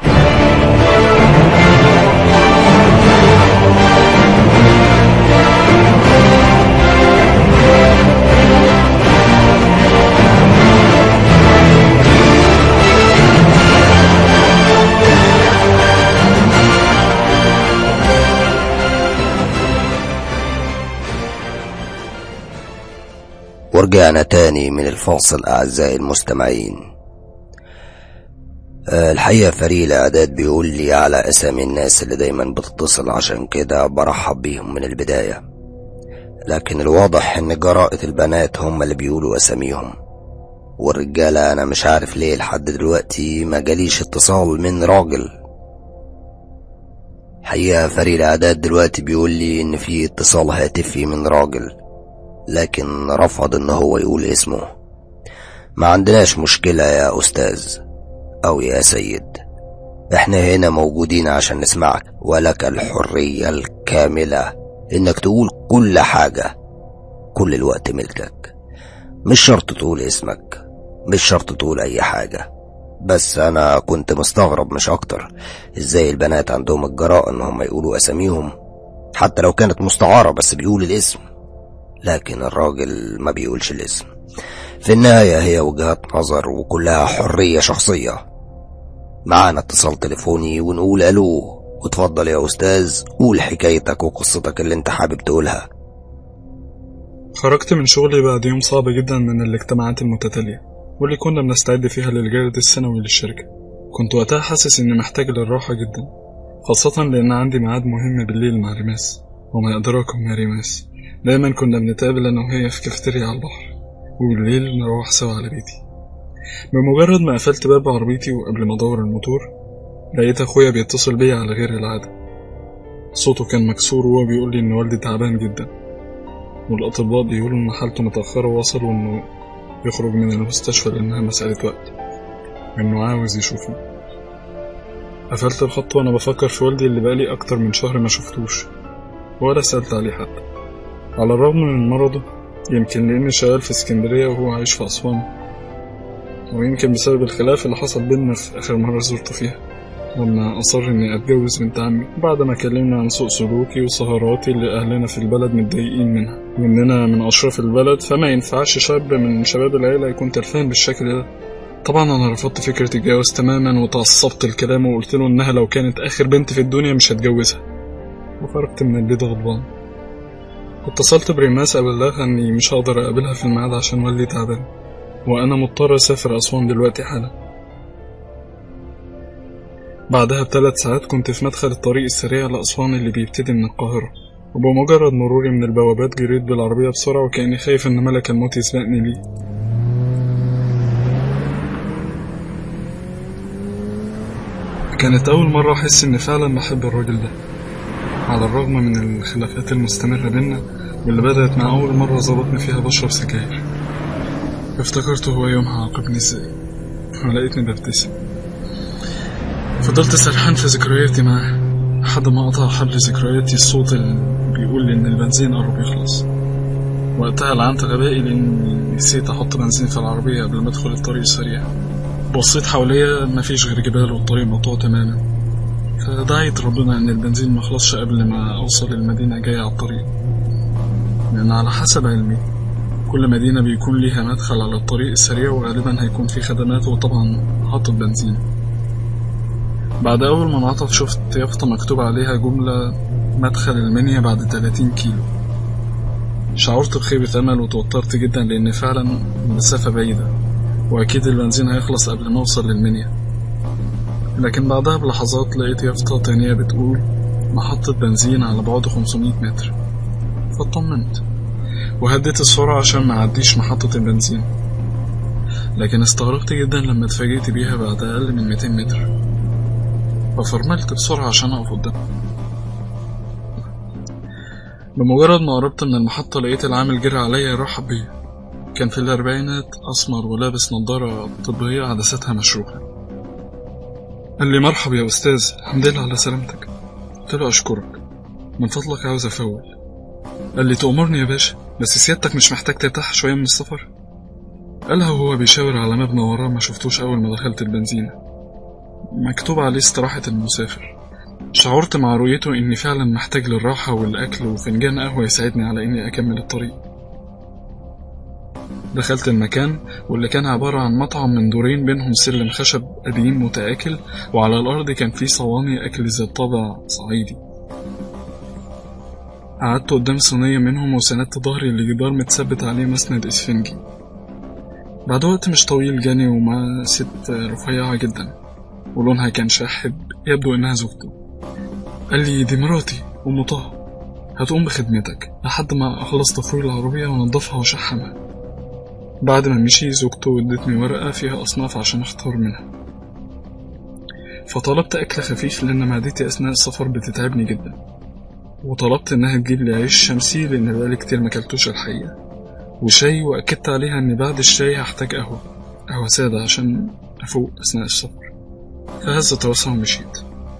[SPEAKER 2] ورجعنا تاني من الفاصل أعزائي المستمعين آه، الحقيقة فريق الإعداد بيقول لي على أسامي الناس اللي دايما بتتصل عشان كده برحب بيهم من البداية لكن الواضح إن جرائة البنات هم اللي بيقولوا أساميهم والرجالة أنا مش عارف ليه لحد دلوقتي ما جاليش اتصال من راجل حقيقة فريق الإعداد دلوقتي بيقول لي إن في اتصال هاتفي من راجل لكن رفض إن هو يقول اسمه ما عندناش مشكلة يا أستاذ أو يا سيد احنا هنا موجودين عشان نسمعك ولك الحرية الكاملة انك تقول كل حاجة كل الوقت ملكك مش شرط تقول اسمك مش شرط تقول اي حاجة بس انا كنت مستغرب مش اكتر ازاي البنات عندهم الجراءة ان هم يقولوا اساميهم حتى لو كانت مستعارة بس بيقول الاسم لكن الراجل ما بيقولش الاسم في النهاية هي وجهات نظر وكلها حرية شخصية معانا اتصال تليفوني ونقول الو وتفضل يا استاذ قول حكايتك وقصتك اللي انت حابب تقولها
[SPEAKER 5] خرجت من شغلي بعد يوم صعب جدا من الاجتماعات المتتالية واللي كنا بنستعد فيها للجرد السنوي للشركة كنت وقتها حاسس إني محتاج للراحة جدا خاصة لأن عندي ميعاد مهم بالليل مع ريماس وما أدراكم يا ريماس دايما كنا بنتقابل أنا وهي في كافتيريا على البحر وبالليل نروح سوا على بيتي بمجرد ما قفلت باب عربيتي وقبل ما أدور الموتور لقيت أخويا بيتصل بيا على غير العادة صوته كان مكسور وهو بيقول لي إن والدي تعبان جدا والأطباء بيقولوا إن حالته متأخرة ووصلوا إنه يخرج من المستشفى لأنها مسألة وقت وإنه عاوز يشوفني قفلت الخط وأنا بفكر في والدي اللي بقالي أكتر من شهر ما شفتوش ولا سألت عليه حتى على الرغم من مرضه يمكن لأني شغال في اسكندرية وهو عايش في أسوان ويمكن بسبب الخلاف اللي حصل بينا في آخر مرة زرته فيها لما أصر إني أتجوز بنت عمي بعد ما كلمنا عن سوء سلوكي وسهراتي اللي أهلنا في البلد متضايقين منها وإننا من أشراف البلد فما ينفعش شاب من شباب العيلة يكون ترفان بالشكل ده طبعا أنا رفضت فكرة الجواز تماما وتعصبت الكلام وقلت له إنها لو كانت آخر بنت في الدنيا مش هتجوزها وخرجت من البيت غضبان اتصلت بريماس أبلغها إني مش هقدر أقابلها في الميعاد عشان والدي تعبان وأنا مضطر أسافر أسوان دلوقتي حالا بعدها بثلاث ساعات كنت في مدخل الطريق السريع لأسوان اللي بيبتدي من القاهرة وبمجرد مروري من البوابات جريت بالعربية بسرعة وكأني خايف إن ملك الموت يسبقني ليه كانت أول مرة أحس إني فعلا بحب الراجل ده على الرغم من الخلافات المستمرة بينا واللي بدأت مع أول مرة ظبطني فيها بشرب سجاير افتكرت هو يومها عاقبني ازاي ولقيتني ببتسم فضلت سرحان في ذكرياتي معاه لحد ما قطع حبل ذكرياتي الصوت اللي بيقول لي إن البنزين قرب يخلص وقتها لعنت غبائي لأني نسيت أحط بنزين في العربية قبل ما أدخل الطريق السريع بصيت حواليا مفيش غير جبال والطريق مقطوع تماما فدعيت ربنا إن البنزين مخلصش قبل ما أوصل المدينة جاية على الطريق لأن على حسب علمي كل مدينة بيكون ليها مدخل على الطريق السريع وغالبا هيكون فيه خدمات وطبعا محطة بنزين بعد أول ما انعطف شفت يافطة مكتوب عليها جملة مدخل المنيا بعد 30 كيلو شعرت بخيبة أمل وتوترت جدا لأن فعلا المسافة بعيدة وأكيد البنزين هيخلص قبل ما أوصل للمنيا لكن بعدها بلحظات لقيت يافطة تانية بتقول محطة بنزين على بعد 500 متر فاطمنت وهديت السرعة عشان ما عديش محطة البنزين لكن استغربت جدا لما اتفاجئت بيها بعد أقل من 200 متر ففرملت بسرعة عشان أقف قدامها بمجرد ما قربت من المحطة لقيت العامل جري عليا يرحب بيا كان في الأربعينات أسمر ولابس نظارة طبية عدساتها مشروخة قال لي مرحب يا أستاذ الحمد لله على سلامتك قلت له أشكرك من فضلك عاوز أفول قال لي تأمرني يا باشا بس سيادتك مش محتاج ترتاح شوية من السفر قالها وهو بيشاور على مبنى وراه ما شفتوش أول ما دخلت البنزينة مكتوب عليه استراحة المسافر شعرت مع رؤيته إني فعلا محتاج للراحة والأكل وفنجان قهوة يساعدني على إني أكمل الطريق دخلت المكان واللي كان عبارة عن مطعم من دورين بينهم سلم خشب قديم متآكل وعلى الأرض كان فيه صواني أكل ذات طابع صعيدي قعدت قدام صينية منهم وسندت ظهري لجدار متثبت عليه مسند إسفنجي بعد وقت مش طويل جاني ومع ست رفيعة جدا ولونها كان شاحب يبدو إنها زوجته قال لي دي مراتي أم طه هتقوم بخدمتك لحد ما أخلص تفوير العربية وأنضفها وأشحمها بعد ما مشي زوجته ادتني ورقة فيها أصناف عشان أختار منها فطلبت أكل خفيف لأن معدتي أثناء السفر بتتعبني جدا وطلبت إنها تجيب لي عيش شمسي لأن بقالي كتير مكلتوش الحقيقة وشاي وأكدت عليها إن بعد الشاي هحتاج قهوة قهوة سادة عشان أفوق أثناء السفر فهزت راسها ومشيت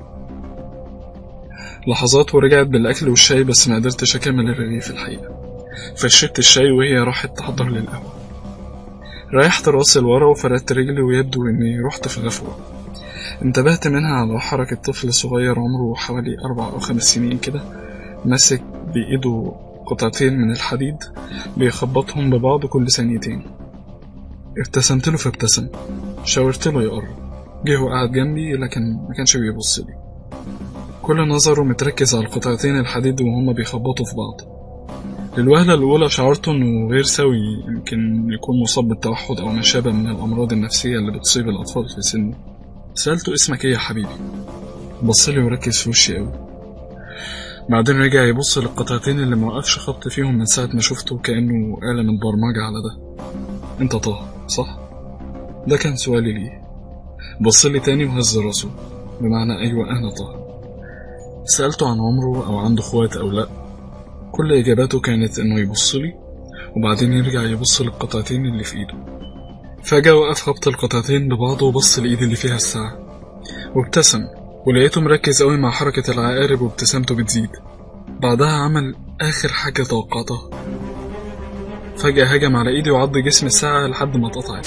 [SPEAKER 5] لحظات ورجعت بالأكل والشاي بس ما قدرتش أكمل الرغيف الحقيقة فشربت الشاي وهي راحت تحضر لي القهوة ريحت راسي لورا وفردت رجلي ويبدو إني رحت في غفوة انتبهت منها على حركة طفل صغير عمره حوالي أربع أو خمس سنين كده ماسك بإيده قطعتين من الحديد بيخبطهم ببعض كل ثانيتين ابتسمت له فابتسم شاورت له يقرب جه وقعد جنبي لكن ما كانش بيبص لي كل نظره متركز على القطعتين الحديد وهما بيخبطوا في بعض للوهلة الأولى شعرت إنه غير سوي يمكن يكون مصاب بالتوحد أو ما شابه من الأمراض النفسية اللي بتصيب الأطفال في سنه سألته اسمك إيه يا حبيبي بصلي وركز في وشي أوي بعدين رجع يبص للقطعتين اللي موقفش خط فيهم من ساعة ما شفته كأنه آلة من برمجة على ده أنت طه صح؟ ده كان سؤالي ليه بصلي تاني وهز راسه بمعنى أيوة أنا طه سألته عن عمره أو عنده اخوات أو لأ كل إجاباته كانت إنه يبص لي وبعدين يرجع يبص للقطعتين اللي في إيده فجأة وقف خبط القطعتين ببعض وبص لإيد اللي فيها الساعة وابتسم ولقيته مركز قوي مع حركة العقارب وابتسامته بتزيد بعدها عمل آخر حاجة توقعتها فجأة هجم على إيدي وعض جسم الساعة لحد ما اتقطعت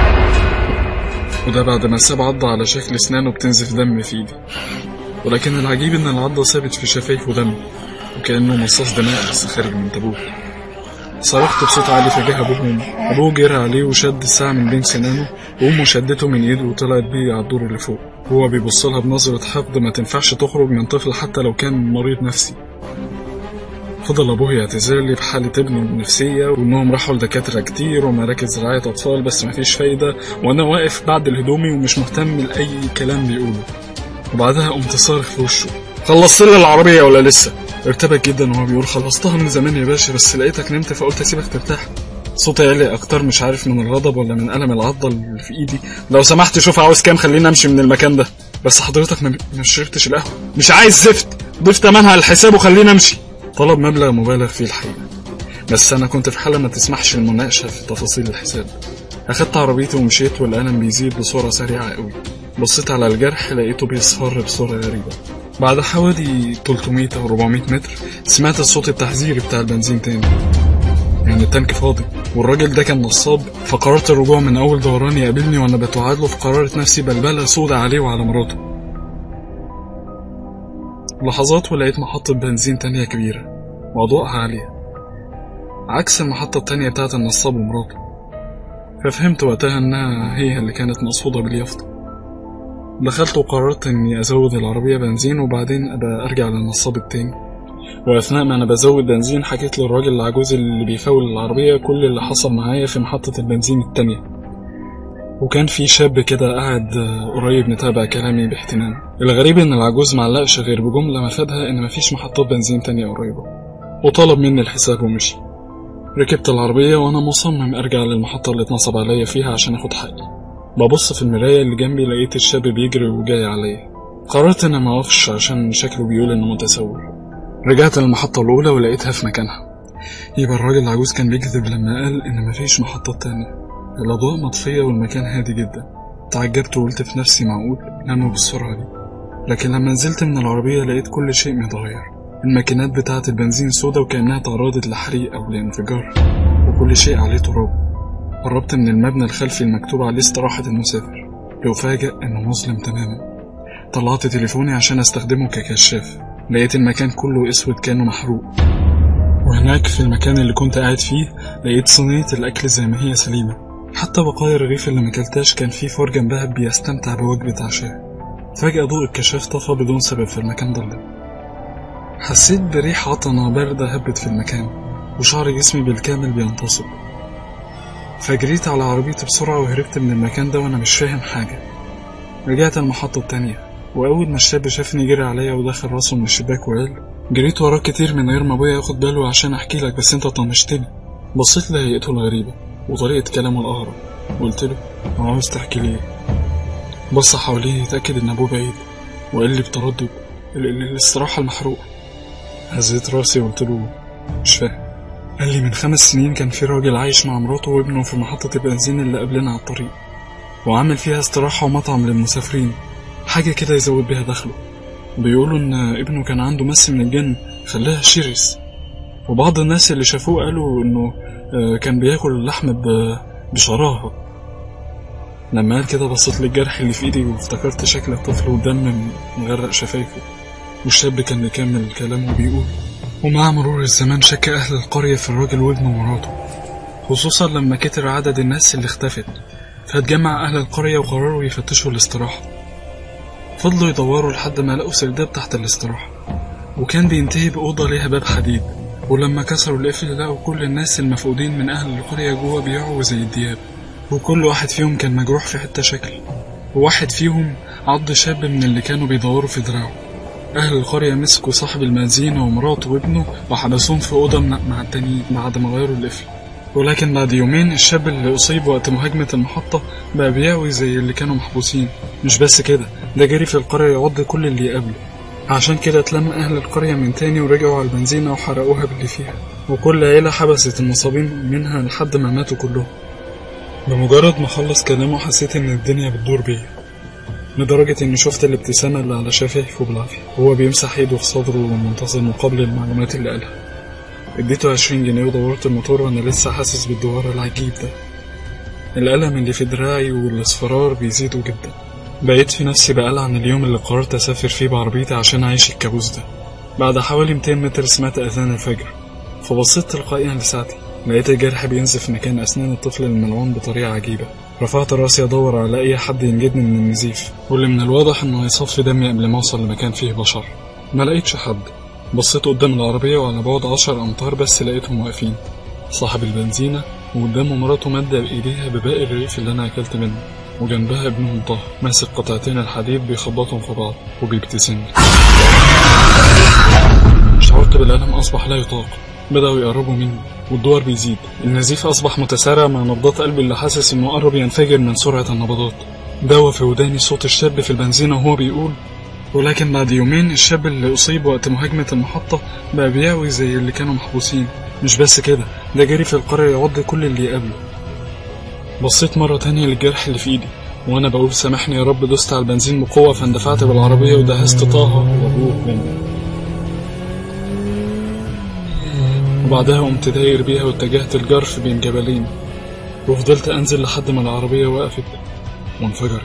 [SPEAKER 5] وده بعد ما ساب عضة على شكل أسنانه بتنزف دم في إيدي ولكن العجيب إن العضة ثابت في شفايفه دم وكأنه مصاص دماء بس خارج من تابوت صرخت بصوت عالي تجاه أبوهم أبوه جرى عليه وشد الساعة من بين سنانه وأمه شدته من إيده وطلعت بيه على الدور اللي فوق هو بيبص لها بنظرة حقد ما تنفعش تخرج من طفل حتى لو كان مريض نفسي فضل أبوه يعتذر لي بحالة ابنه النفسية وإنهم راحوا لدكاترة كتير ومراكز رعاية أطفال بس مفيش فايدة وأنا واقف بعد الهدومي ومش مهتم لأي كلام بيقوله وبعدها قمت صارخ في وشه خلصت لي العربية ولا لسه؟ ارتبك جدا وهو بيقول خلصتها من زمان يا باشا بس لقيتك نمت فقلت اسيبك ترتاح صوتي عالي اكتر مش عارف من الغضب ولا من الم العضه اللي في ايدي لو سمحت شوف عاوز كام خليني امشي من المكان ده بس حضرتك ما ما شربتش القهوه مش عايز زفت ضيف تمنها على الحساب وخليني امشي طلب مبلغ مبالغ فيه الحقيقه بس انا كنت في حاله ما تسمحش المناقشه في تفاصيل الحساب اخدت عربيتي ومشيت والالم بيزيد بصوره سريعه قوي بصيت على الجرح لقيته بيصفر بصوره غريبه بعد حوالي 300 أو 400 متر سمعت الصوت التحذيري بتاع البنزين تاني يعني التانك فاضي والراجل ده كان نصاب فقررت الرجوع من أول دوران يقابلني وأنا بتوعد له فقررت نفسي بلبلة سودة عليه وعلى مراته لحظات ولقيت محطة بنزين تانية كبيرة وأضواءها عالية عكس المحطة التانية بتاعت النصاب ومراته ففهمت وقتها إنها هي اللي كانت مقصودة باليافطة دخلت وقررت اني ازود العربية بنزين وبعدين ابقى ارجع للنصاب التاني واثناء ما انا بزود بنزين حكيت للراجل العجوز اللي بيفول العربية كل اللي حصل معايا في محطة البنزين التانية وكان في شاب كده قاعد قريب متابع كلامي باهتمام الغريب ان العجوز معلقش غير بجملة مفادها ان مفيش محطات بنزين تانية قريبة وطلب مني الحساب ومشي ركبت العربية وانا مصمم ارجع للمحطة اللي اتنصب عليا فيها عشان اخد حقي ببص في المراية اللي جنبي لقيت الشاب بيجري وجاي عليا قررت ان ما اقفش عشان شكله بيقول انه متسول رجعت للمحطة الأولى ولقيتها في مكانها يبقى الراجل العجوز كان بيكذب لما قال إن مفيش محطات تانية الأضواء مطفية والمكان هادي جدا تعجبت وقلت في نفسي معقول ناموا بالسرعة دي لكن لما نزلت من العربية لقيت كل شيء متغير الماكينات بتاعة البنزين سودا وكأنها تعرضت لحريق أو لانفجار وكل شيء عليه تراب قربت من المبنى الخلفي المكتوب عليه استراحة المسافر لأفاجأ إنه مظلم تماما طلعت تليفوني عشان استخدمه ككشاف لقيت المكان كله اسود كانه محروق وهناك في المكان اللي كنت قاعد فيه لقيت صينية الأكل زي ما هي سليمة حتى بقايا الرغيف اللي مكلتاش كان فيه فار جنبها بيستمتع بوجبة عشاء فجأة ضوء الكشاف طفى بدون سبب في المكان ضلم حسيت بريح عطنة باردة هبت في المكان وشعر جسمي بالكامل بينتصب فجريت على عربيتي بسرعة وهربت من المكان ده وأنا مش فاهم حاجة رجعت المحطة التانية وأول ما الشاب شافني جري عليا ودخل راسه من الشباك وقال جريت وراه كتير من غير ما أبويا ياخد باله عشان أحكي لك بس أنت طنشتني بصيت لهيئته الغريبة وطريقة كلامه الأغرب وقلت له عاوز تحكي ليه بص حواليه يتأكد إن أبوه بعيد وقال لي بتردد ال- ال- الاستراحة المحروقة هزيت راسي وقلت له مش فاهم قال لي من خمس سنين كان في راجل عايش مع مراته وابنه في محطة البنزين اللي قبلنا على الطريق وعامل فيها استراحة ومطعم للمسافرين حاجة كده يزود بيها دخله بيقولوا إن ابنه كان عنده مس من الجن خلاها شرس وبعض الناس اللي شافوه قالوا إنه آه، كان بياكل اللحم ب- بشراهة لما قال كده بصيت للجرح اللي في ايدي وافتكرت شكل الطفل والدم مغرق شفايفه والشاب كان مكمل كلامه بيقول ومع مرور الزمان شك أهل القرية في الراجل وابنه ومراته خصوصا لما كتر عدد الناس اللي اختفت فاتجمع أهل القرية وقرروا يفتشوا الاستراحة فضلوا يدوروا لحد ما لقوا سرداب تحت الاستراحة وكان بينتهي بأوضة ليها باب حديد ولما كسروا القفل لقوا كل الناس المفقودين من أهل القرية جوه بيعوا زي الدياب وكل واحد فيهم كان مجروح في حتة شكل وواحد فيهم عض شاب من اللي كانوا بيدوروا في دراعه أهل القرية مسكوا صاحب المنزين ومراته وابنه وحبسوهم في أوضة مع مع التانيين بعد ما غيروا القفل ولكن بعد يومين الشاب اللي أصيب وقت مهاجمة المحطة بقى بيعوي زي اللي كانوا محبوسين مش بس كده ده جري في القرية يعض كل اللي يقابله عشان كده اتلم أهل القرية من تاني ورجعوا على البنزينة وحرقوها باللي فيها وكل عيلة حبست المصابين منها لحد ما ماتوا كلهم بمجرد ما خلص كلامه حسيت إن الدنيا بتدور بيا لدرجة إني شفت الابتسامة اللي على شفايفه بالعافية وهو بيمسح إيده في صدره ومنتظر مقابل المعلومات اللي قالها اديته عشرين جنيه ودورت الموتور وأنا لسه حاسس بالدوار العجيب ده الألم اللي في دراعي والأصفرار بيزيدوا جدا بقيت في نفسي بقلع عن اليوم اللي قررت أسافر فيه بعربيتي عشان أعيش الكابوس ده بعد حوالي 200 متر سمعت أذان الفجر فبصيت تلقائيا لساعتي لقيت الجرح بينزف مكان أسنان الطفل الملعون بطريقة عجيبة رفعت راسي أدور على أي حد ينجدني من النزيف واللي من الواضح إنه هيصفي دمي قبل ما أوصل لمكان فيه بشر ما لقيتش حد بصيت قدام العربية وعلى بعد عشر أمتار بس لقيتهم واقفين صاحب البنزينة وقدامه مراته مادة بإيديها بباقي الرغيف اللي أنا أكلت منه وجنبها ابنهم طه ماسك قطعتين الحديد بيخبطهم في بعض وبيبتسم لي. شعرت بالألم أصبح لا يطاق بدأوا يقربوا مني والدوار بيزيد النزيف أصبح متسارع مع نبضات قلبي اللي حاسس إنه قرب ينفجر من سرعة النبضات دوا في وداني صوت الشاب في البنزينة وهو بيقول ولكن بعد يومين الشاب اللي أصيب وقت مهاجمة المحطة بقى بيعوي زي اللي كانوا محبوسين مش بس كده ده جري في القرية يعض كل اللي يقابله بصيت مرة تانية للجرح اللي في إيدي وأنا بقول سامحني يا رب دوست على البنزين بقوة فاندفعت بالعربية ودهست طه وأبوه مني وبعدها قمت داير بيها واتجهت الجرف بين جبلين وفضلت أنزل لحد ما العربية وقفت وانفجرت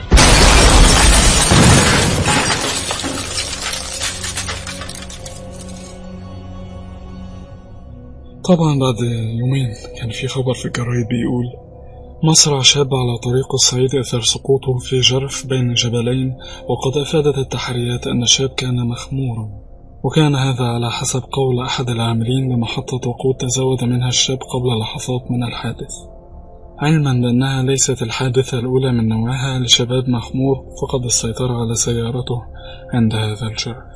[SPEAKER 5] طبعا بعد يومين كان في خبر في الجرايد بيقول مصرع شاب على طريق الصعيد أثر سقوطه في جرف بين جبلين وقد أفادت التحريات أن الشاب كان مخمورا وكان هذا على حسب قول أحد العاملين بمحطة وقود تزود منها الشاب قبل لحظات من الحادث علما بأنها ليست الحادثة الأولى من نوعها لشباب مخمور فقد السيطرة على سيارته عند هذا الجرف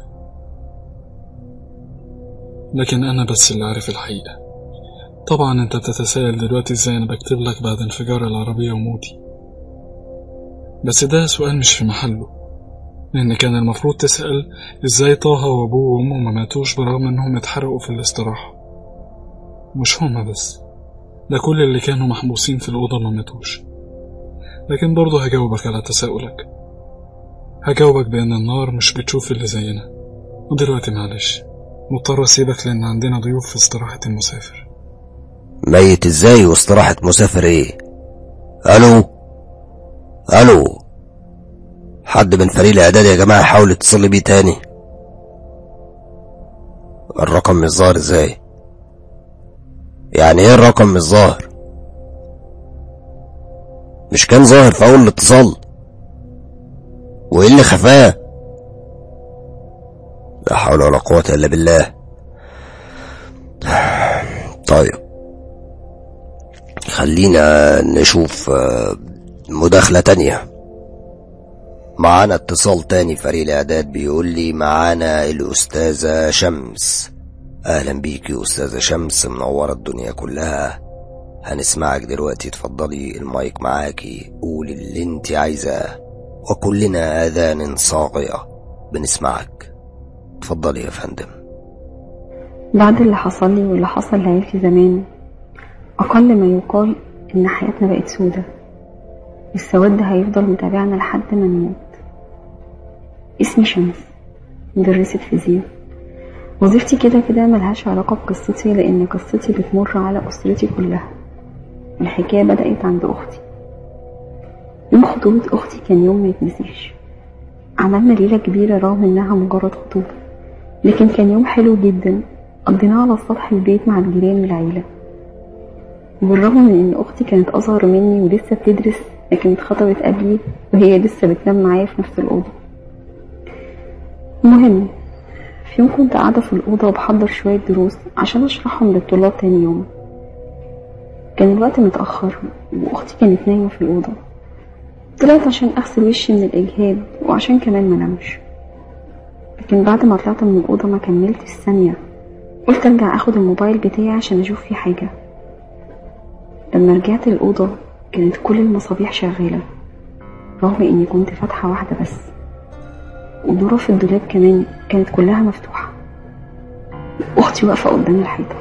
[SPEAKER 5] لكن أنا بس اللي عارف الحقيقة طبعا انت بتتساءل دلوقتي ازاي انا بكتب لك بعد انفجار العربية وموتي بس ده سؤال مش في محله لان كان المفروض تسأل ازاي طه وابوه وامه ما ماتوش برغم انهم اتحرقوا في الاستراحة مش هما بس ده كل اللي كانوا محبوسين في الأوضة ما ماتوش لكن برضه هجاوبك على تساؤلك هجاوبك بأن النار مش بتشوف اللي زينا ودلوقتي معلش مضطر أسيبك لأن عندنا ضيوف في استراحة المسافر
[SPEAKER 2] ميت ازاي واستراحة مسافر ايه الو الو حد من فريق الاعداد يا جماعة حاول يتصل بيه تاني الرقم مش ظاهر ازاي يعني ايه الرقم مش ظاهر مش كان ظاهر في اول الاتصال وايه اللي خفاه لا حول ولا قوة الا بالله طيب خلينا نشوف آه، مداخلة تانية معانا اتصال تاني فريق الاعداد بيقول لي معانا الاستاذة شمس اهلا بيكي استاذة شمس منورة الدنيا كلها هنسمعك دلوقتي اتفضلي المايك معاكي قولي اللي انت عايزاه وكلنا اذان صاغية بنسمعك اتفضلي يا فندم
[SPEAKER 6] بعد اللي حصل لي واللي حصل لعيلتي زمان أقل ما يقال إن حياتنا بقت سودة السواد ده هيفضل متابعنا لحد ما نموت اسمي شمس مدرسة فيزياء وظيفتي كده كده ملهاش علاقة بقصتي لأن قصتي بتمر على أسرتي كلها الحكاية بدأت عند أختي يوم خطوبة أختي كان يوم ما يتنسيش عملنا ليلة كبيرة رغم إنها مجرد خطوبة لكن كان يوم حلو جدا قضيناه على سطح البيت مع الجيران والعيلة بالرغم من إن أختي كانت أصغر مني ولسه بتدرس لكن اتخطبت قبلي وهي لسه بتنام معايا في نفس الأوضة المهم في يوم كنت قاعدة في الأوضة وبحضر شوية دروس عشان أشرحهم للطلاب تاني يوم كان الوقت متأخر وأختي كانت نايمة في الأوضة طلعت عشان أغسل وشي من الإجهاد وعشان كمان منامش لكن بعد ما طلعت من الأوضة ما كملتش ثانية قلت أرجع أخد الموبايل بتاعي عشان أشوف فيه حاجة لما رجعت الأوضة كانت كل المصابيح شغالة رغم إني كنت فاتحة واحدة بس وظروف الدولاب كمان كانت كلها مفتوحة أختي واقفة قدام الحيطة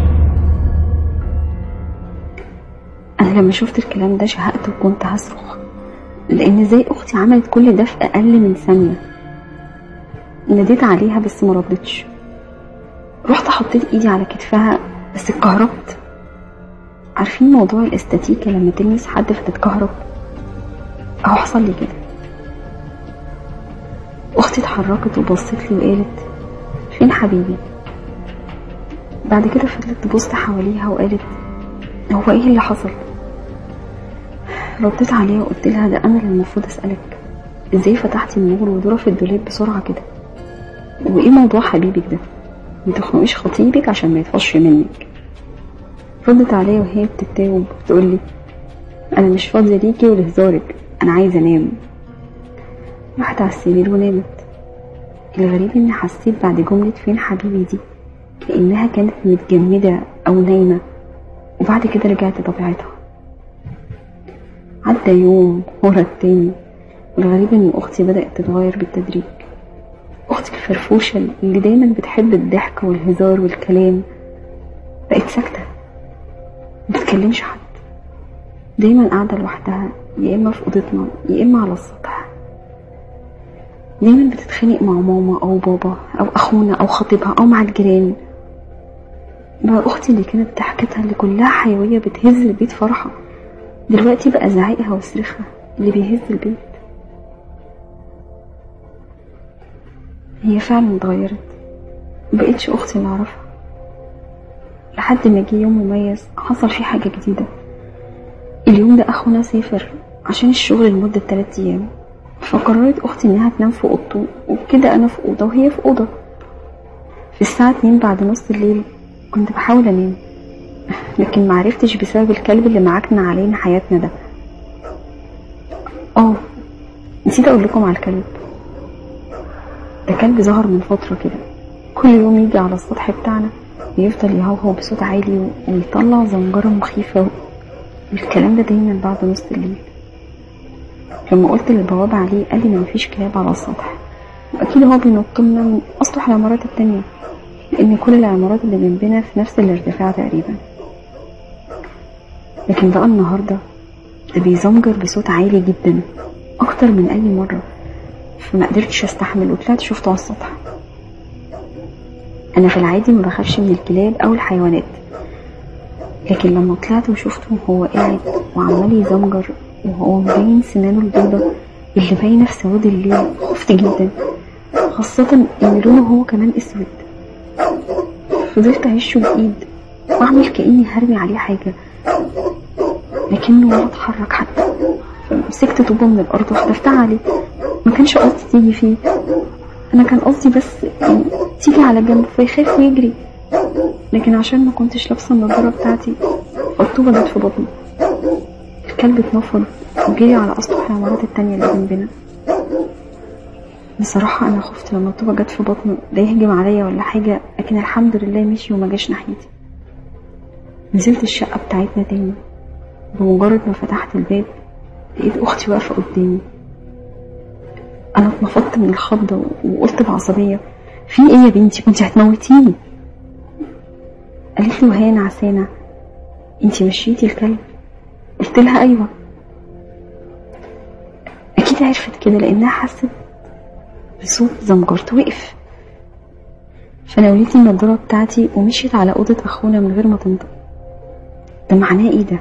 [SPEAKER 6] أنا لما شفت الكلام ده شهقت وكنت هصرخ لأن ازاي أختي عملت كل ده في أقل من ثانية ناديت عليها بس ما ردتش رحت حطيت ايدي على كتفها بس اتكهربت عارفين موضوع الاستاتيكا لما تلمس حد فتتكهرب اهو حصل لي كده اختي اتحركت وبصت لي وقالت فين حبيبي بعد كده فضلت تبص حواليها وقالت هو ايه اللي حصل رديت عليها وقلت لها ده انا اللي المفروض اسالك ازاي فتحتي النور وظرف الدولاب بسرعه كده وايه موضوع حبيبك ده ما تخنقيش خطيبك عشان ما يطفش منك ردت عليا وهي بتتاوب وبتقول لي انا مش فاضيه ليكي ولهزارك انا عايزه انام رحت على السرير ونامت الغريب اني حسيت بعد جمله فين حبيبي دي كانها كانت متجمده او نايمه وبعد كده رجعت طبيعتها عدى يوم ورا التاني والغريب ان اختي بدات تتغير بالتدريج اختي الفرفوشه اللي دايما بتحب الضحك والهزار والكلام بقت ساكته مبتكلمش حد دايما قاعدة لوحدها يا إما في أوضتنا يا إما على السطح دايما بتتخانق مع ماما أو بابا أو أخونا أو خطيبها أو مع الجيران بقى أختي اللي كانت ضحكتها اللي كلها حيوية بتهز البيت فرحة دلوقتي بقى زعيقها وصريخها اللي بيهز البيت هي فعلا اتغيرت مبقتش أختي اللي أعرفها لحد ما جه يوم مميز حصل فيه حاجة جديدة اليوم ده أخونا سافر عشان الشغل لمدة تلات أيام فقررت أختي إنها تنام في أوضته وكده أنا في أوضة وهي في أوضة في الساعة اتنين بعد نص الليل كنت بحاول أنام لكن معرفتش بسبب الكلب اللي معكن علينا حياتنا ده اه نسيت أقول لكم على الكلب ده كلب ظهر من فترة كده كل يوم يجي على السطح بتاعنا ويفضل يهوهو بصوت عالي ويطلع زنجرة مخيفة والكلام ده دايما بعد نص الليل لما قلت للبواب عليه قال لي ما مفيش كلاب على السطح واكيد هو بينط لنا من اسطح العمارات التانية لان كل العمارات اللي جنبنا في نفس الارتفاع تقريبا لكن بقى النهارده ده بيزمجر بصوت عالي جدا اكتر من اي مرة فما قدرتش استحمل وطلعت شفته على السطح أنا في العادي ما بخافش من الكلاب أو الحيوانات لكن لما طلعت وشفته وهو قاعد وعمال يزمجر وهو مبين سنانه البيضة اللي باينة في سواد الليل خفت جدا خاصة إن لونه هو كمان أسود فضلت أهشه بإيد وأعمل كأني هرمي عليه حاجة لكنه ولا اتحرك حتى مسكت طوبة من الأرض وحدفتها عليه ما كانش قصدي تيجي فيه أنا كان قصدي بس يعني تيجي على جنب فيخاف ويجري لكن عشان ما كنتش لابسة النضارة بتاعتي الطوبة جت في بطني الكلب اتنفض وجري على أسطح العمارات التانية اللي جنبنا بصراحة أنا خفت لما الطوبة جت في بطني ده يهجم عليا ولا حاجة لكن الحمد لله مشي وما جاش ناحيتي نزلت الشقة بتاعتنا تاني بمجرد ما فتحت الباب لقيت أختي واقفة قدامي أنا اتنفضت من الخضة وقلت بعصبية في إيه يا بنتي كنت هتموتيني قالت لي وهي نعسانة انتي مشيتي الكلب قلت لها أيوة أكيد عرفت كده لأنها حست بصوت زمجرت وقف فنوليت النضارة بتاعتي ومشيت على أوضة أخونا من غير ما تنطق ده معناه إيه ده؟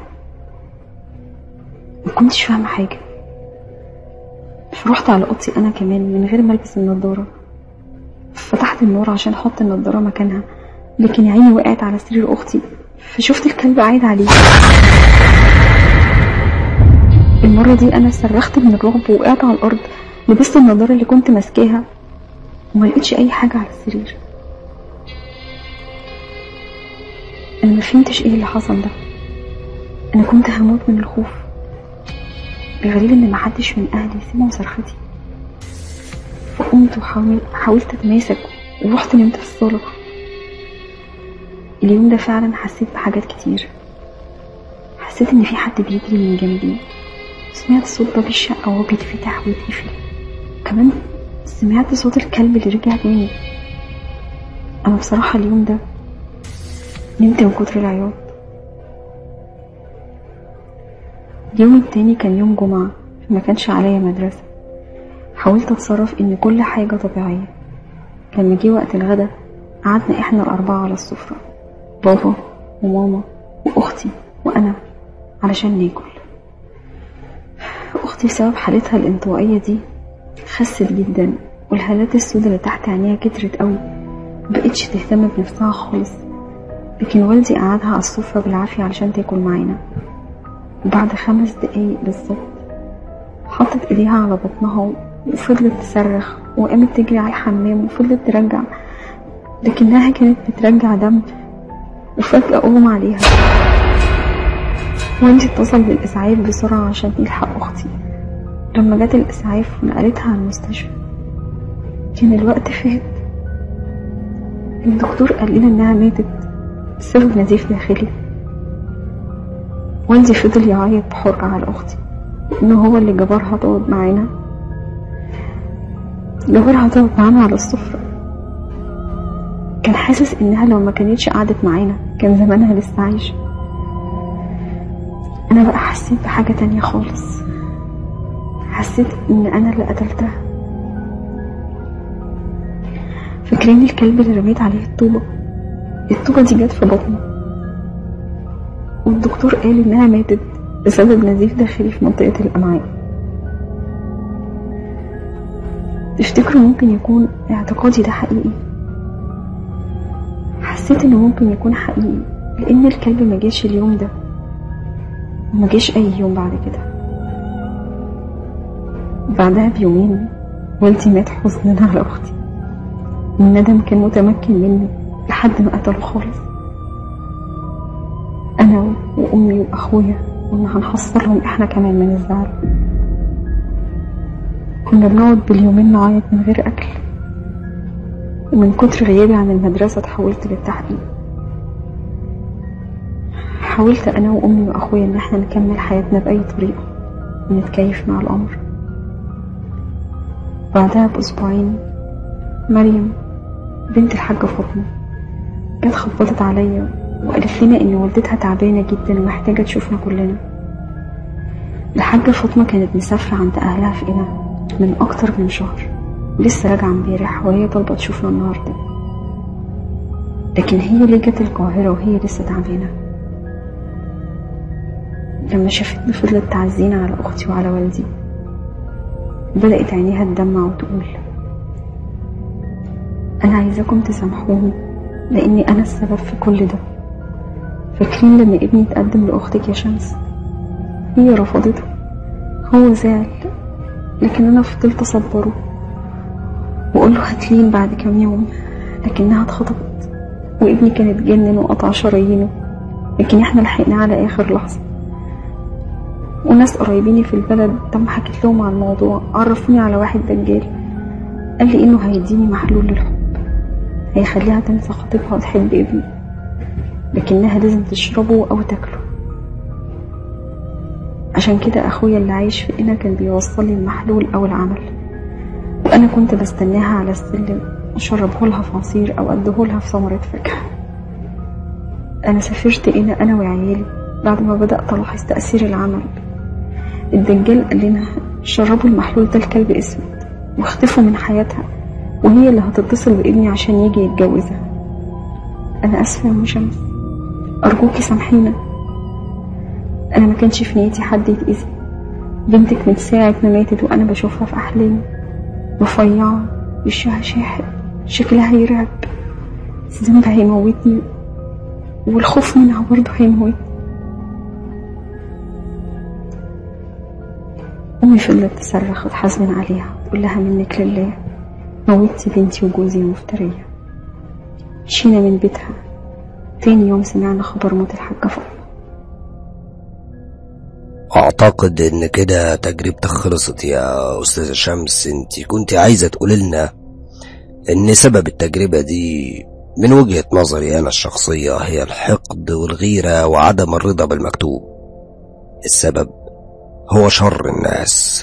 [SPEAKER 6] ما كنتش فاهمة حاجة فرحت على أوضتي أنا كمان من غير ما ألبس النضارة فتحت النور عشان أحط النضارة مكانها لكن يا عيني وقعت على سرير أختي فشفت الكلب قاعد عليه المرة دي أنا صرخت من الرعب ووقعت على الأرض لبست النضارة اللي كنت ماسكاها وما لقيتش أي حاجة على السرير أنا ما فهمتش إيه اللي حصل ده أنا كنت هموت من الخوف الغريب إن محدش من أهلي سمعوا صرختي فقمت وحاولت أتماسك ورحت نمت في الصالة اليوم ده فعلا حسيت بحاجات كتير حسيت إن في حد بيجري من جنبي سمعت صوت باب الشقة وهو بيتفتح ويتقفل كمان سمعت صوت الكلب اللي رجع تاني أنا بصراحة اليوم ده نمت من كتر العياط اليوم التاني كان يوم جمعة ما كانش عليا مدرسة حاولت اتصرف ان كل حاجة طبيعية لما جه وقت الغدا قعدنا احنا الاربعة على السفرة بابا وماما واختي وانا علشان ناكل اختي بسبب حالتها الانطوائية دي خست جدا والهالات السوداء اللي تحت عينيها كترت قوي مبقتش تهتم بنفسها خالص لكن والدي قعدها على السفرة بالعافية علشان تاكل معانا وبعد خمس دقايق بالظبط حطت ايديها على بطنها وفضلت تصرخ وقامت تجري على الحمام وفضلت ترجع لكنها كانت بترجع دم وفجأة أغمى عليها والدي اتصل بالإسعاف بسرعة عشان يلحق أختي لما جت الإسعاف ونقلتها على المستشفى كان الوقت فات الدكتور قال لنا إنها ماتت بسبب نزيف داخلي والدي فضل يعيط بحرقة على أختي إنه هو اللي جبرها تقعد معانا جبرها تقعد معانا على السفرة كان حاسس إنها لو ما كانتش قعدت معانا كان زمانها لسه عايشة أنا بقى حسيت بحاجة تانية خالص حسيت إن أنا اللي قتلتها فاكرين الكلب اللي رميت عليه الطوبة الطوبة دي جت في بطني والدكتور قال إنها ماتت بسبب نزيف داخلي في منطقة الأمعاء تفتكروا ممكن يكون اعتقادي ده حقيقي حسيت انه ممكن يكون حقيقي لان الكلب ما جاش اليوم ده وما جاش اي يوم بعد كده بعدها بيومين والدي مات حزنا على اختي الندم كان متمكن مني لحد ما قتله خالص انا وامي واخويا كنا هنحصلهم احنا كمان من الزعل كنا بنقعد باليومين نعيط من غير اكل ومن كتر غيابي عن المدرسة اتحولت للتحقيق حاولت أنا وأمي وأخويا إن احنا نكمل حياتنا بأي طريقة ونتكيف مع الأمر بعدها بأسبوعين مريم بنت الحاجة فاطمة جت خبطت عليا وقالت لنا إن والدتها تعبانة جدا ومحتاجة تشوفنا كلنا الحاجة فاطمة كانت مسافرة عند أهلها في قنا من أكتر من شهر لسه راجعة امبارح وهي طالبة تشوفنا النهاردة لكن هي ليه جت القاهرة وهي لسه تعبانة لما شافتني فضلت تعزينا على أختي وعلى والدي بدأت عينيها تدمع وتقول أنا عايزاكم تسامحوني لأني أنا السبب في كل ده فاكرين لما ابني اتقدم لأختك يا شمس هي رفضته هو زعل لكن أنا فضلت أصبره وأقول له هتلين بعد كام يوم لكنها اتخطبت وابني كان اتجنن وقطع شرايينه لكن احنا لحقناه على آخر لحظة وناس قرايبيني في البلد لما حكيت لهم عن الموضوع عرفوني على واحد دجال قال لي انه هيديني محلول للحب هيخليها تنسى خطيبها وتحب ابني لكنها لازم تشربه او تاكله عشان كده اخويا اللي عايش في هنا كان بيوصل لي المحلول او العمل وانا كنت بستناها على السلم اشربه لها في عصير او اديه لها في ثمرة فاكهة انا سافرت هنا انا وعيالي بعد ما بدأت الاحظ تأثير العمل الدجال قال لنا شربوا المحلول ده الكلب اسود واختفوا من حياتها وهي اللي هتتصل بابني عشان يجي يتجوزها انا اسفه يا ام شمس ارجوكي سامحينا انا ما كانش في نيتي حد يتاذي بنتك من ساعه ما ماتت وانا بشوفها في احلامي رفيعه وشها شاحب شكلها يرعب الذنب هيموتني والخوف منها برضه هيموتني أمي فضلت تصرخ وتحزن عليها تقول لها منك لله موتي بنتي وجوزي المفترية مشينا من بيتها تاني يوم سمعنا خبر موت الحاجة فاطمة
[SPEAKER 2] اعتقد ان كده تجربتك خلصت يا استاذة شمس انت كنت عايزة تقول لنا ان سبب التجربة دي من وجهة نظري انا الشخصية هي الحقد والغيرة وعدم الرضا بالمكتوب السبب هو شر الناس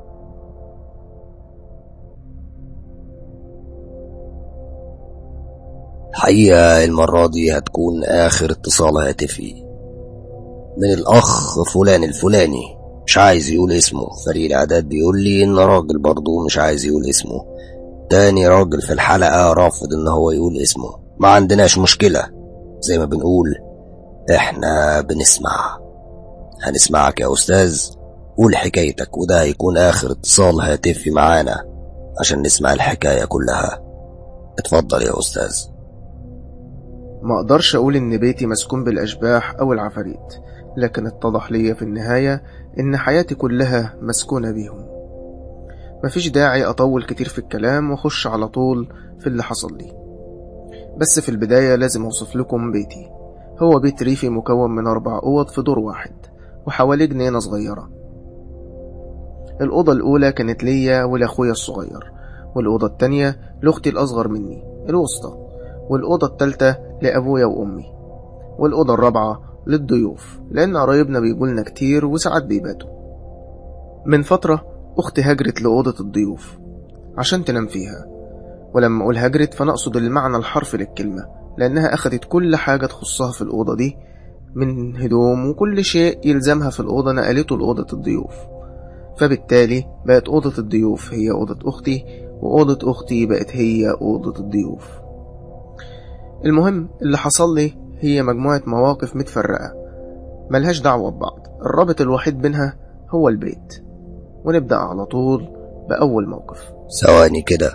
[SPEAKER 2] الحقيقة المرة دي هتكون آخر اتصال هاتفي من الأخ فلان الفلاني مش عايز يقول اسمه فريق الإعداد بيقول لي إن راجل برضه مش عايز يقول اسمه تاني راجل في الحلقة رافض إن هو يقول اسمه ما عندناش مشكلة زي ما بنقول إحنا بنسمع هنسمعك يا أستاذ قول حكايتك وده هيكون آخر اتصال هاتفي معانا عشان نسمع الحكاية كلها اتفضل يا أستاذ
[SPEAKER 7] ما اقدرش اقول ان بيتي مسكون بالاشباح او العفاريت لكن اتضح لي في النهاية ان حياتي كلها مسكونة بيهم مفيش داعي اطول كتير في الكلام واخش على طول في اللي حصل لي بس في البداية لازم اوصف لكم بيتي هو بيت ريفي مكون من اربع اوض في دور واحد وحواليه جنينة صغيرة الأوضة الأولى كانت ليا ولأخويا الصغير والأوضة التانية لأختي الأصغر مني الوسطى والأوضة التالتة لأبويا وأمي والأوضة الرابعة للضيوف لأن قرايبنا بيجولنا كتير وساعات بيباتوا من فترة أختي هجرت لأوضة الضيوف عشان تنام فيها ولما أقول هجرت فأنا أقصد المعنى الحرفي للكلمة لأنها أخدت كل حاجة تخصها في الأوضة دي من هدوم وكل شيء يلزمها في الأوضة نقلته لأوضة الضيوف فبالتالي بقت أوضة الضيوف هي أوضة أختي وأوضة أختي بقت هي أوضة الضيوف المهم اللي حصل لي هي مجموعة مواقف متفرقة ملهاش دعوة ببعض الرابط الوحيد بينها هو البيت ونبدأ على طول بأول موقف
[SPEAKER 2] ثواني كده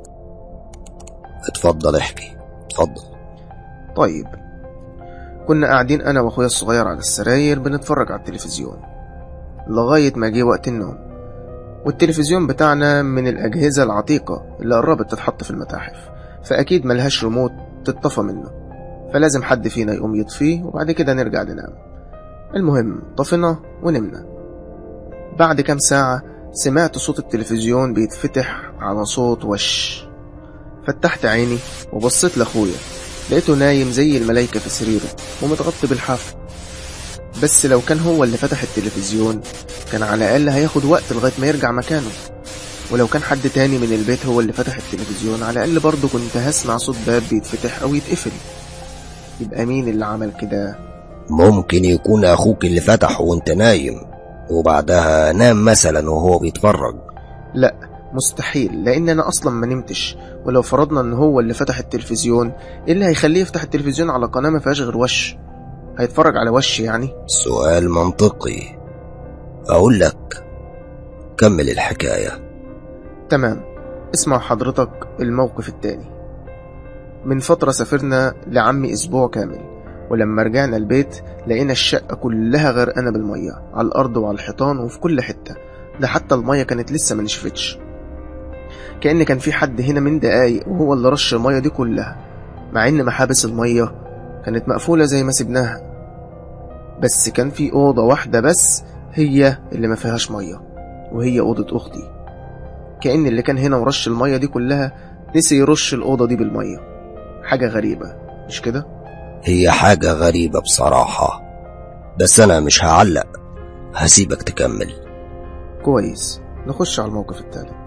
[SPEAKER 2] اتفضل احكي اتفضل
[SPEAKER 7] طيب كنا قاعدين أنا وأخويا الصغير على السراير بنتفرج على التلفزيون لغاية ما جه وقت النوم والتلفزيون بتاعنا من الأجهزة العتيقة اللي قربت تتحط في المتاحف فأكيد ملهاش ريموت تتطفى منه فلازم حد فينا يقوم يطفيه وبعد كده نرجع ننام المهم طفنا ونمنا بعد كام ساعة سمعت صوت التلفزيون بيتفتح على صوت وش فتحت عيني وبصيت لأخويا لقيته نايم زي الملايكة في سريره ومتغطي بالحافة بس لو كان هو اللي فتح التلفزيون كان على الأقل هياخد وقت لغاية ما يرجع مكانه ولو كان حد تاني من البيت هو اللي فتح التلفزيون على الأقل برضه كنت هسمع صوت باب بيتفتح أو يتقفل يبقى مين اللي عمل كده
[SPEAKER 2] ممكن يكون أخوك اللي فتحه وانت نايم وبعدها نام مثلا وهو بيتفرج
[SPEAKER 7] لا مستحيل لان انا اصلا ما نمتش ولو فرضنا ان هو اللي فتح التلفزيون ايه اللي هيخليه يفتح التلفزيون على قناه ما فيهاش غير وش هيتفرج على وش يعني
[SPEAKER 2] سؤال منطقي أقول لك كمل الحكاية
[SPEAKER 7] تمام اسمع حضرتك الموقف التاني من فترة سافرنا لعمي أسبوع كامل ولما رجعنا البيت لقينا الشقة كلها غرقانة بالمية على الأرض وعلى الحيطان وفي كل حتة ده حتى المية كانت لسه ما نشفتش كأن كان في حد هنا من دقايق وهو اللي رش المية دي كلها مع إن محابس المية كانت مقفولة زي ما سبناها بس كان في أوضة واحدة بس هي اللي ما فيهاش مية وهي أوضة أختي كأن اللي كان هنا ورش المية دي كلها نسي يرش الأوضة دي بالمية حاجة غريبة مش كده؟
[SPEAKER 2] هي حاجة غريبة بصراحة بس أنا مش هعلق هسيبك تكمل
[SPEAKER 7] كويس نخش على الموقف الثالث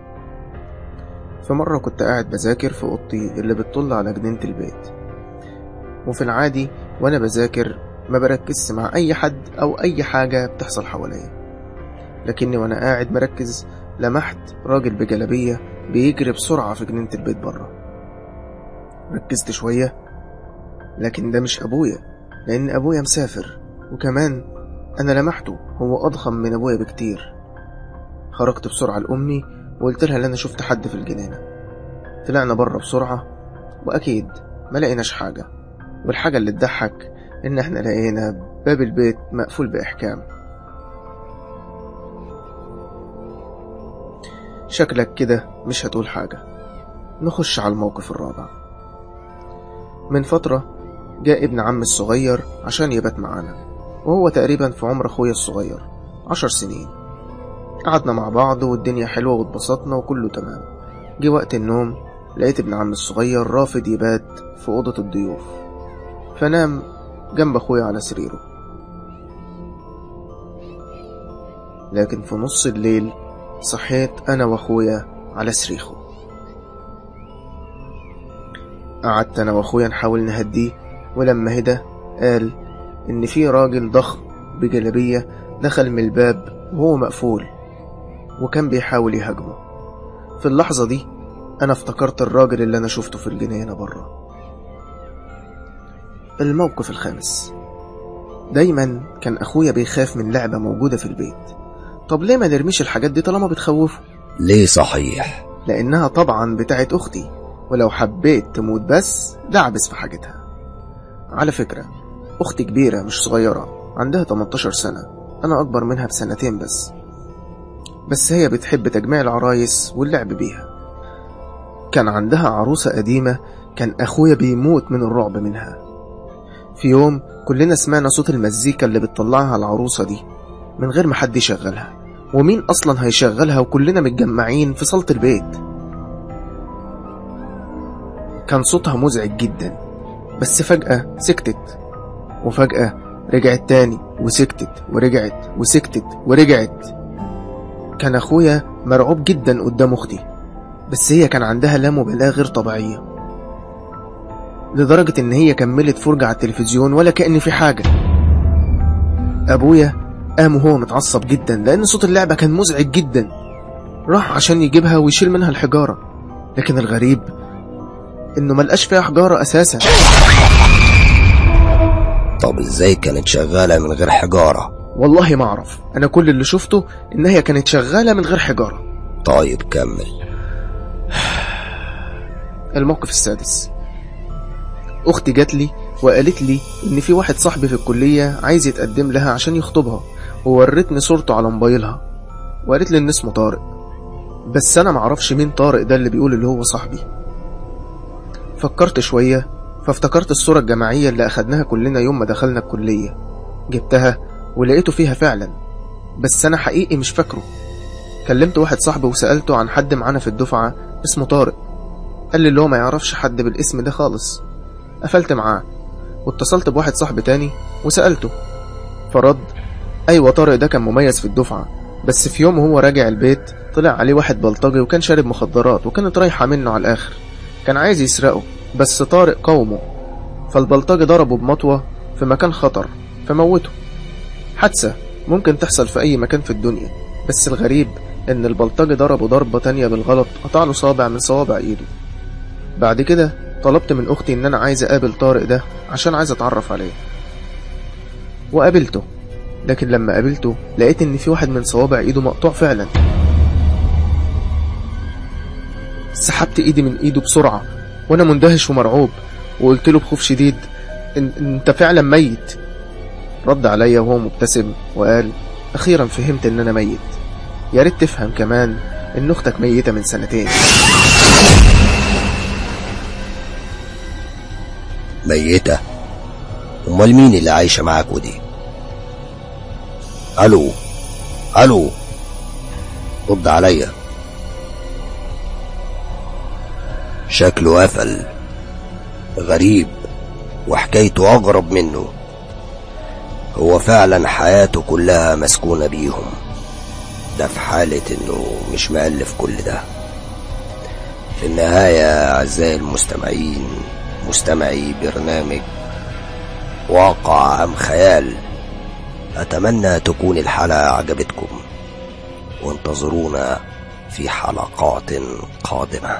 [SPEAKER 7] في مرة كنت قاعد بذاكر في أوضتي اللي بتطل على جنينة البيت وفي العادي وأنا بذاكر ما بركزش مع أي حد أو أي حاجة بتحصل حواليا لكني وأنا قاعد مركز لمحت راجل بجلابية بيجري بسرعة في جنينة البيت بره ركزت شوية لكن ده مش أبويا لأن أبويا مسافر وكمان أنا لمحته هو أضخم من أبويا بكتير خرجت بسرعة لأمي وقلت لها إن أنا شفت حد في الجنينة طلعنا بره بسرعة وأكيد ما لقيناش حاجة والحاجة اللي تضحك إن إحنا لقينا باب البيت مقفول بإحكام شكلك كده مش هتقول حاجة نخش على الموقف الرابع من فترة جاء ابن عمي الصغير عشان يبات معانا وهو تقريبا في عمر أخويا الصغير عشر سنين قعدنا مع بعض والدنيا حلوة واتبسطنا وكله تمام جه وقت النوم لقيت ابن عمي الصغير رافض يبات في أوضة الضيوف فنام جنب أخويا على سريره لكن في نص الليل صحيت أنا وأخويا على صريخه قعدت أنا وأخويا نحاول نهديه ولما هدى قال إن في راجل ضخم بجلابية دخل من الباب وهو مقفول وكان بيحاول يهاجمه في اللحظة دي أنا افتكرت الراجل اللي أنا شفته في الجنينة بره الموقف الخامس دايما كان أخويا بيخاف من لعبة موجودة في البيت طب ليه ما نرميش الحاجات دي طالما بتخوفه
[SPEAKER 2] ليه صحيح
[SPEAKER 7] لأنها طبعا بتاعت أختي ولو حبيت تموت بس دعبس في حاجتها على فكرة أختي كبيرة مش صغيرة عندها 18 سنة أنا أكبر منها بسنتين بس بس هي بتحب تجميع العرايس واللعب بيها كان عندها عروسة قديمة كان أخويا بيموت من الرعب منها في يوم كلنا سمعنا صوت المزيكا اللي بتطلعها العروسة دي من غير ما حد يشغلها ومين أصلا هيشغلها وكلنا متجمعين في صالة البيت كان صوتها مزعج جدا بس فجأة سكتت وفجأة رجعت تاني وسكتت ورجعت وسكتت ورجعت كان أخويا مرعوب جدا قدام أختي بس هي كان عندها لا مبالاة غير طبيعية لدرجة إن هي كملت فرجة على التلفزيون ولا كأن في حاجة أبويا قام وهو متعصب جدا لأن صوت اللعبة كان مزعج جدا راح عشان يجيبها ويشيل منها الحجارة لكن الغريب إنه ملقاش فيها حجارة أساسا
[SPEAKER 2] طب ازاي كانت شغالة من غير حجارة
[SPEAKER 7] والله ما أعرف أنا كل اللي شفته إن هي كانت شغالة من غير حجارة
[SPEAKER 2] طيب كمل
[SPEAKER 7] الموقف السادس أختي جات لي وقالت لي إن في واحد صاحبي في الكلية عايز يتقدم لها عشان يخطبها وورتني صورته على موبايلها وقالت لي إن اسمه طارق بس أنا معرفش مين طارق ده اللي بيقول اللي هو صاحبي فكرت شوية فافتكرت الصورة الجماعية اللي أخدناها كلنا يوم ما دخلنا الكلية جبتها ولقيته فيها فعلا بس أنا حقيقي مش فاكره كلمت واحد صاحبي وسألته عن حد معانا في الدفعة اسمه طارق قال لي اللي هو ما يعرفش حد بالاسم ده خالص قفلت معاه واتصلت بواحد صاحبي تاني وسألته فرد أيوة طارق ده كان مميز في الدفعة بس في يوم وهو راجع البيت طلع عليه واحد بلطجي وكان شارب مخدرات وكانت رايحة منه على الآخر كان عايز يسرقه بس طارق قومه فالبلطجي ضربه بمطوة في مكان خطر فموته حادثة ممكن تحصل في أي مكان في الدنيا بس الغريب إن البلطجي ضربه ضربة تانية بالغلط قطع له صابع من صوابع إيده بعد كده طلبت من أختي إن أنا عايز أقابل طارق ده عشان عايز أتعرف عليه وقابلته لكن لما قابلته لقيت إن في واحد من صوابع إيده مقطوع فعلا سحبت إيدي من إيده بسرعة وأنا مندهش ومرعوب وقلت له بخوف شديد إن أنت فعلا ميت رد عليا وهو مبتسم وقال أخيرا فهمت إن أنا ميت يا ريت تفهم كمان إن أختك ميتة من سنتين
[SPEAKER 2] ميتة أمال مين اللي عايشة معاك ودي ألو ألو رد عليا شكله قفل غريب وحكايته أغرب منه هو فعلا حياته كلها مسكونة بيهم ده في حالة انه مش مألف كل ده في النهاية أعزائي المستمعين مستمعي برنامج واقع أم خيال أتمنى تكون الحلقة عجبتكم وانتظرونا في حلقات قادمة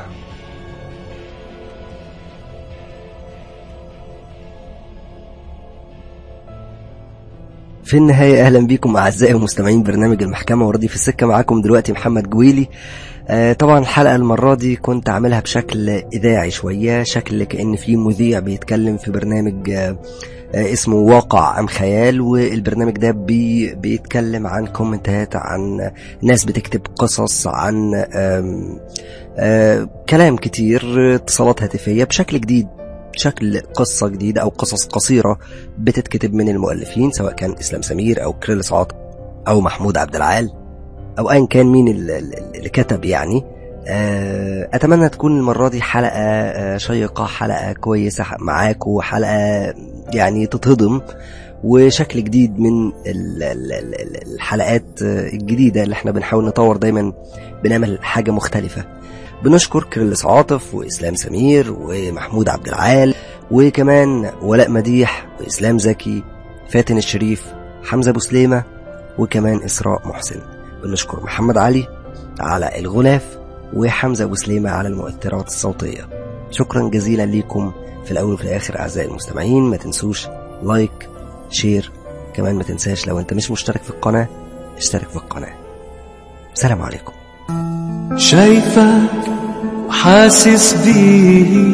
[SPEAKER 1] في النهاية أهلا بكم أعزائي ومستمعين برنامج المحكمة وردي في السكة معاكم دلوقتي محمد جويلي آه طبعا الحلقة المرة دي كنت عاملها بشكل إذاعي شوية شكل كأن في مذيع بيتكلم في برنامج آه آه اسمه واقع أم خيال والبرنامج ده بي بيتكلم عن كومنتات عن ناس بتكتب قصص عن آم آه كلام كتير اتصالات هاتفية بشكل جديد شكل قصة جديدة أو قصص قصيرة بتتكتب من المؤلفين سواء كان إسلام سمير أو كريل عاطف أو محمود عبد العال أو أيا كان مين اللي كتب يعني أتمنى تكون المرة دي حلقة شيقة حلقة كويسة معاكم حلقة يعني تتهضم وشكل جديد من الحلقات الجديدة اللي احنا بنحاول نطور دايما بنعمل حاجة مختلفة بنشكر كريلس عاطف وإسلام سمير ومحمود عبد العال وكمان ولاء مديح وإسلام زكي فاتن الشريف حمزة بوسليمة وكمان إسراء محسن بنشكر محمد علي على الغلاف وحمزة بوسليمة على المؤثرات الصوتية شكرا جزيلا ليكم في الأول وفي الآخر أعزائي المستمعين ما تنسوش لايك شير كمان ما تنساش لو أنت مش مشترك في القناة اشترك في القناة السلام عليكم
[SPEAKER 8] شايفك وحاسس بيه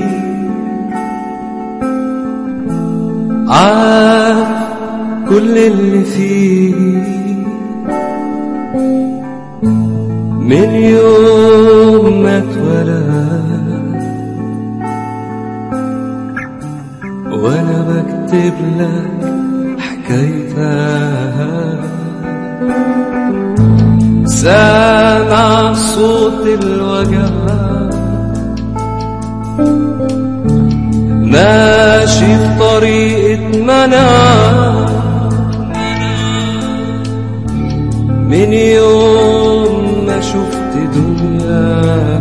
[SPEAKER 8] عارف كل اللي فيه من يوم ما اتولد وانا بكتب لك حكايتها سامع صوت الوجع ماشي في طريقة منع من يوم ما شفت دنيا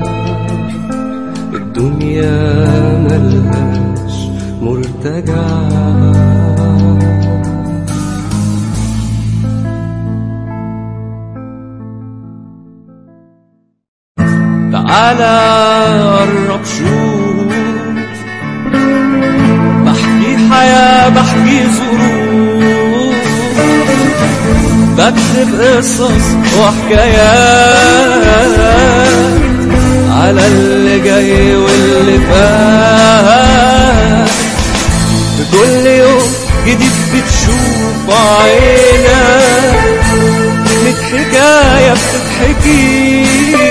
[SPEAKER 8] الدنيا ملهاش مرتجع تعالى قرب شوف بحكي حياة بحكي ظروف بكتب قصص وحكايات على اللي جاي واللي فات في كل يوم جديد بتشوف عينك ميت حكاية بتتحكي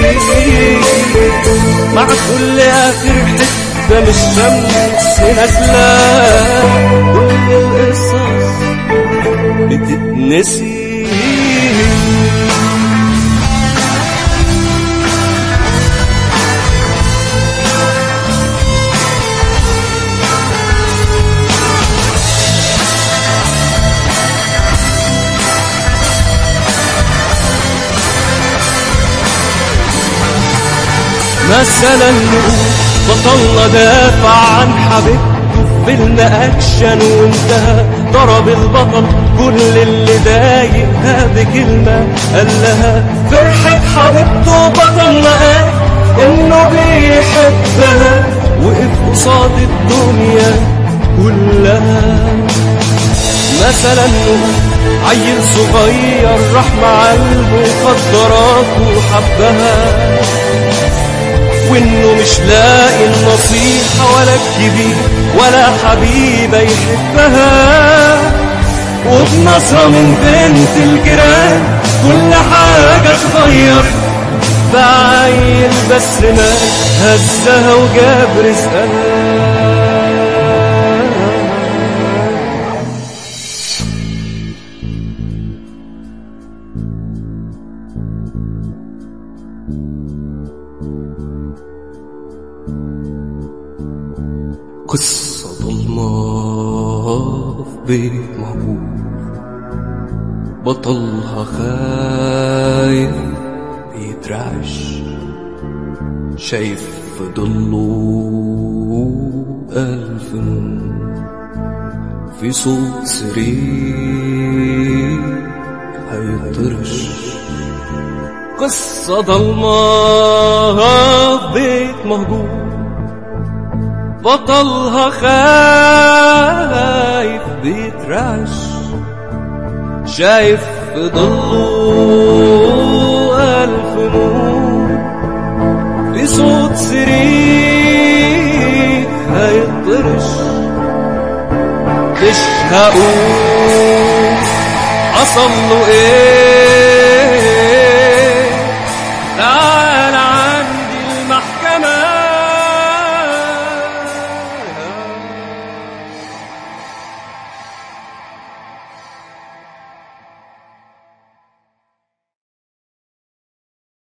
[SPEAKER 8] مع كل آخر حتة من الشمس نازلة كل القصص بتتنسي مثلا نقول بطلنا دافع عن حبيبته فيلم اكشن وانتهى ضرب البطل كل اللي ضايقها بكلمة قال لها فرحة حبيبته بطلنا قال انه بيحبها وقف قصاد الدنيا كلها مثلا عيل صغير راح مع المخدرات وحبها وانه مش لاقي النصيحة ولا الكبير ولا حبيبة يحبها وبنظرة من بنت الجيران كل حاجة اتغير بعيل بس ما هزها وجاب رزقها قصة ضلمة في بيت مهجور بطلها خايف بيترعش شايف في ضله ألف نور في صوت سرير هيطرش قصة ضلمة في بيت مهجور بطلها خايف بيترعش شايف في ضله ألف نور في صوت سرير هيطرش تشهقوا حصل له ايه تعال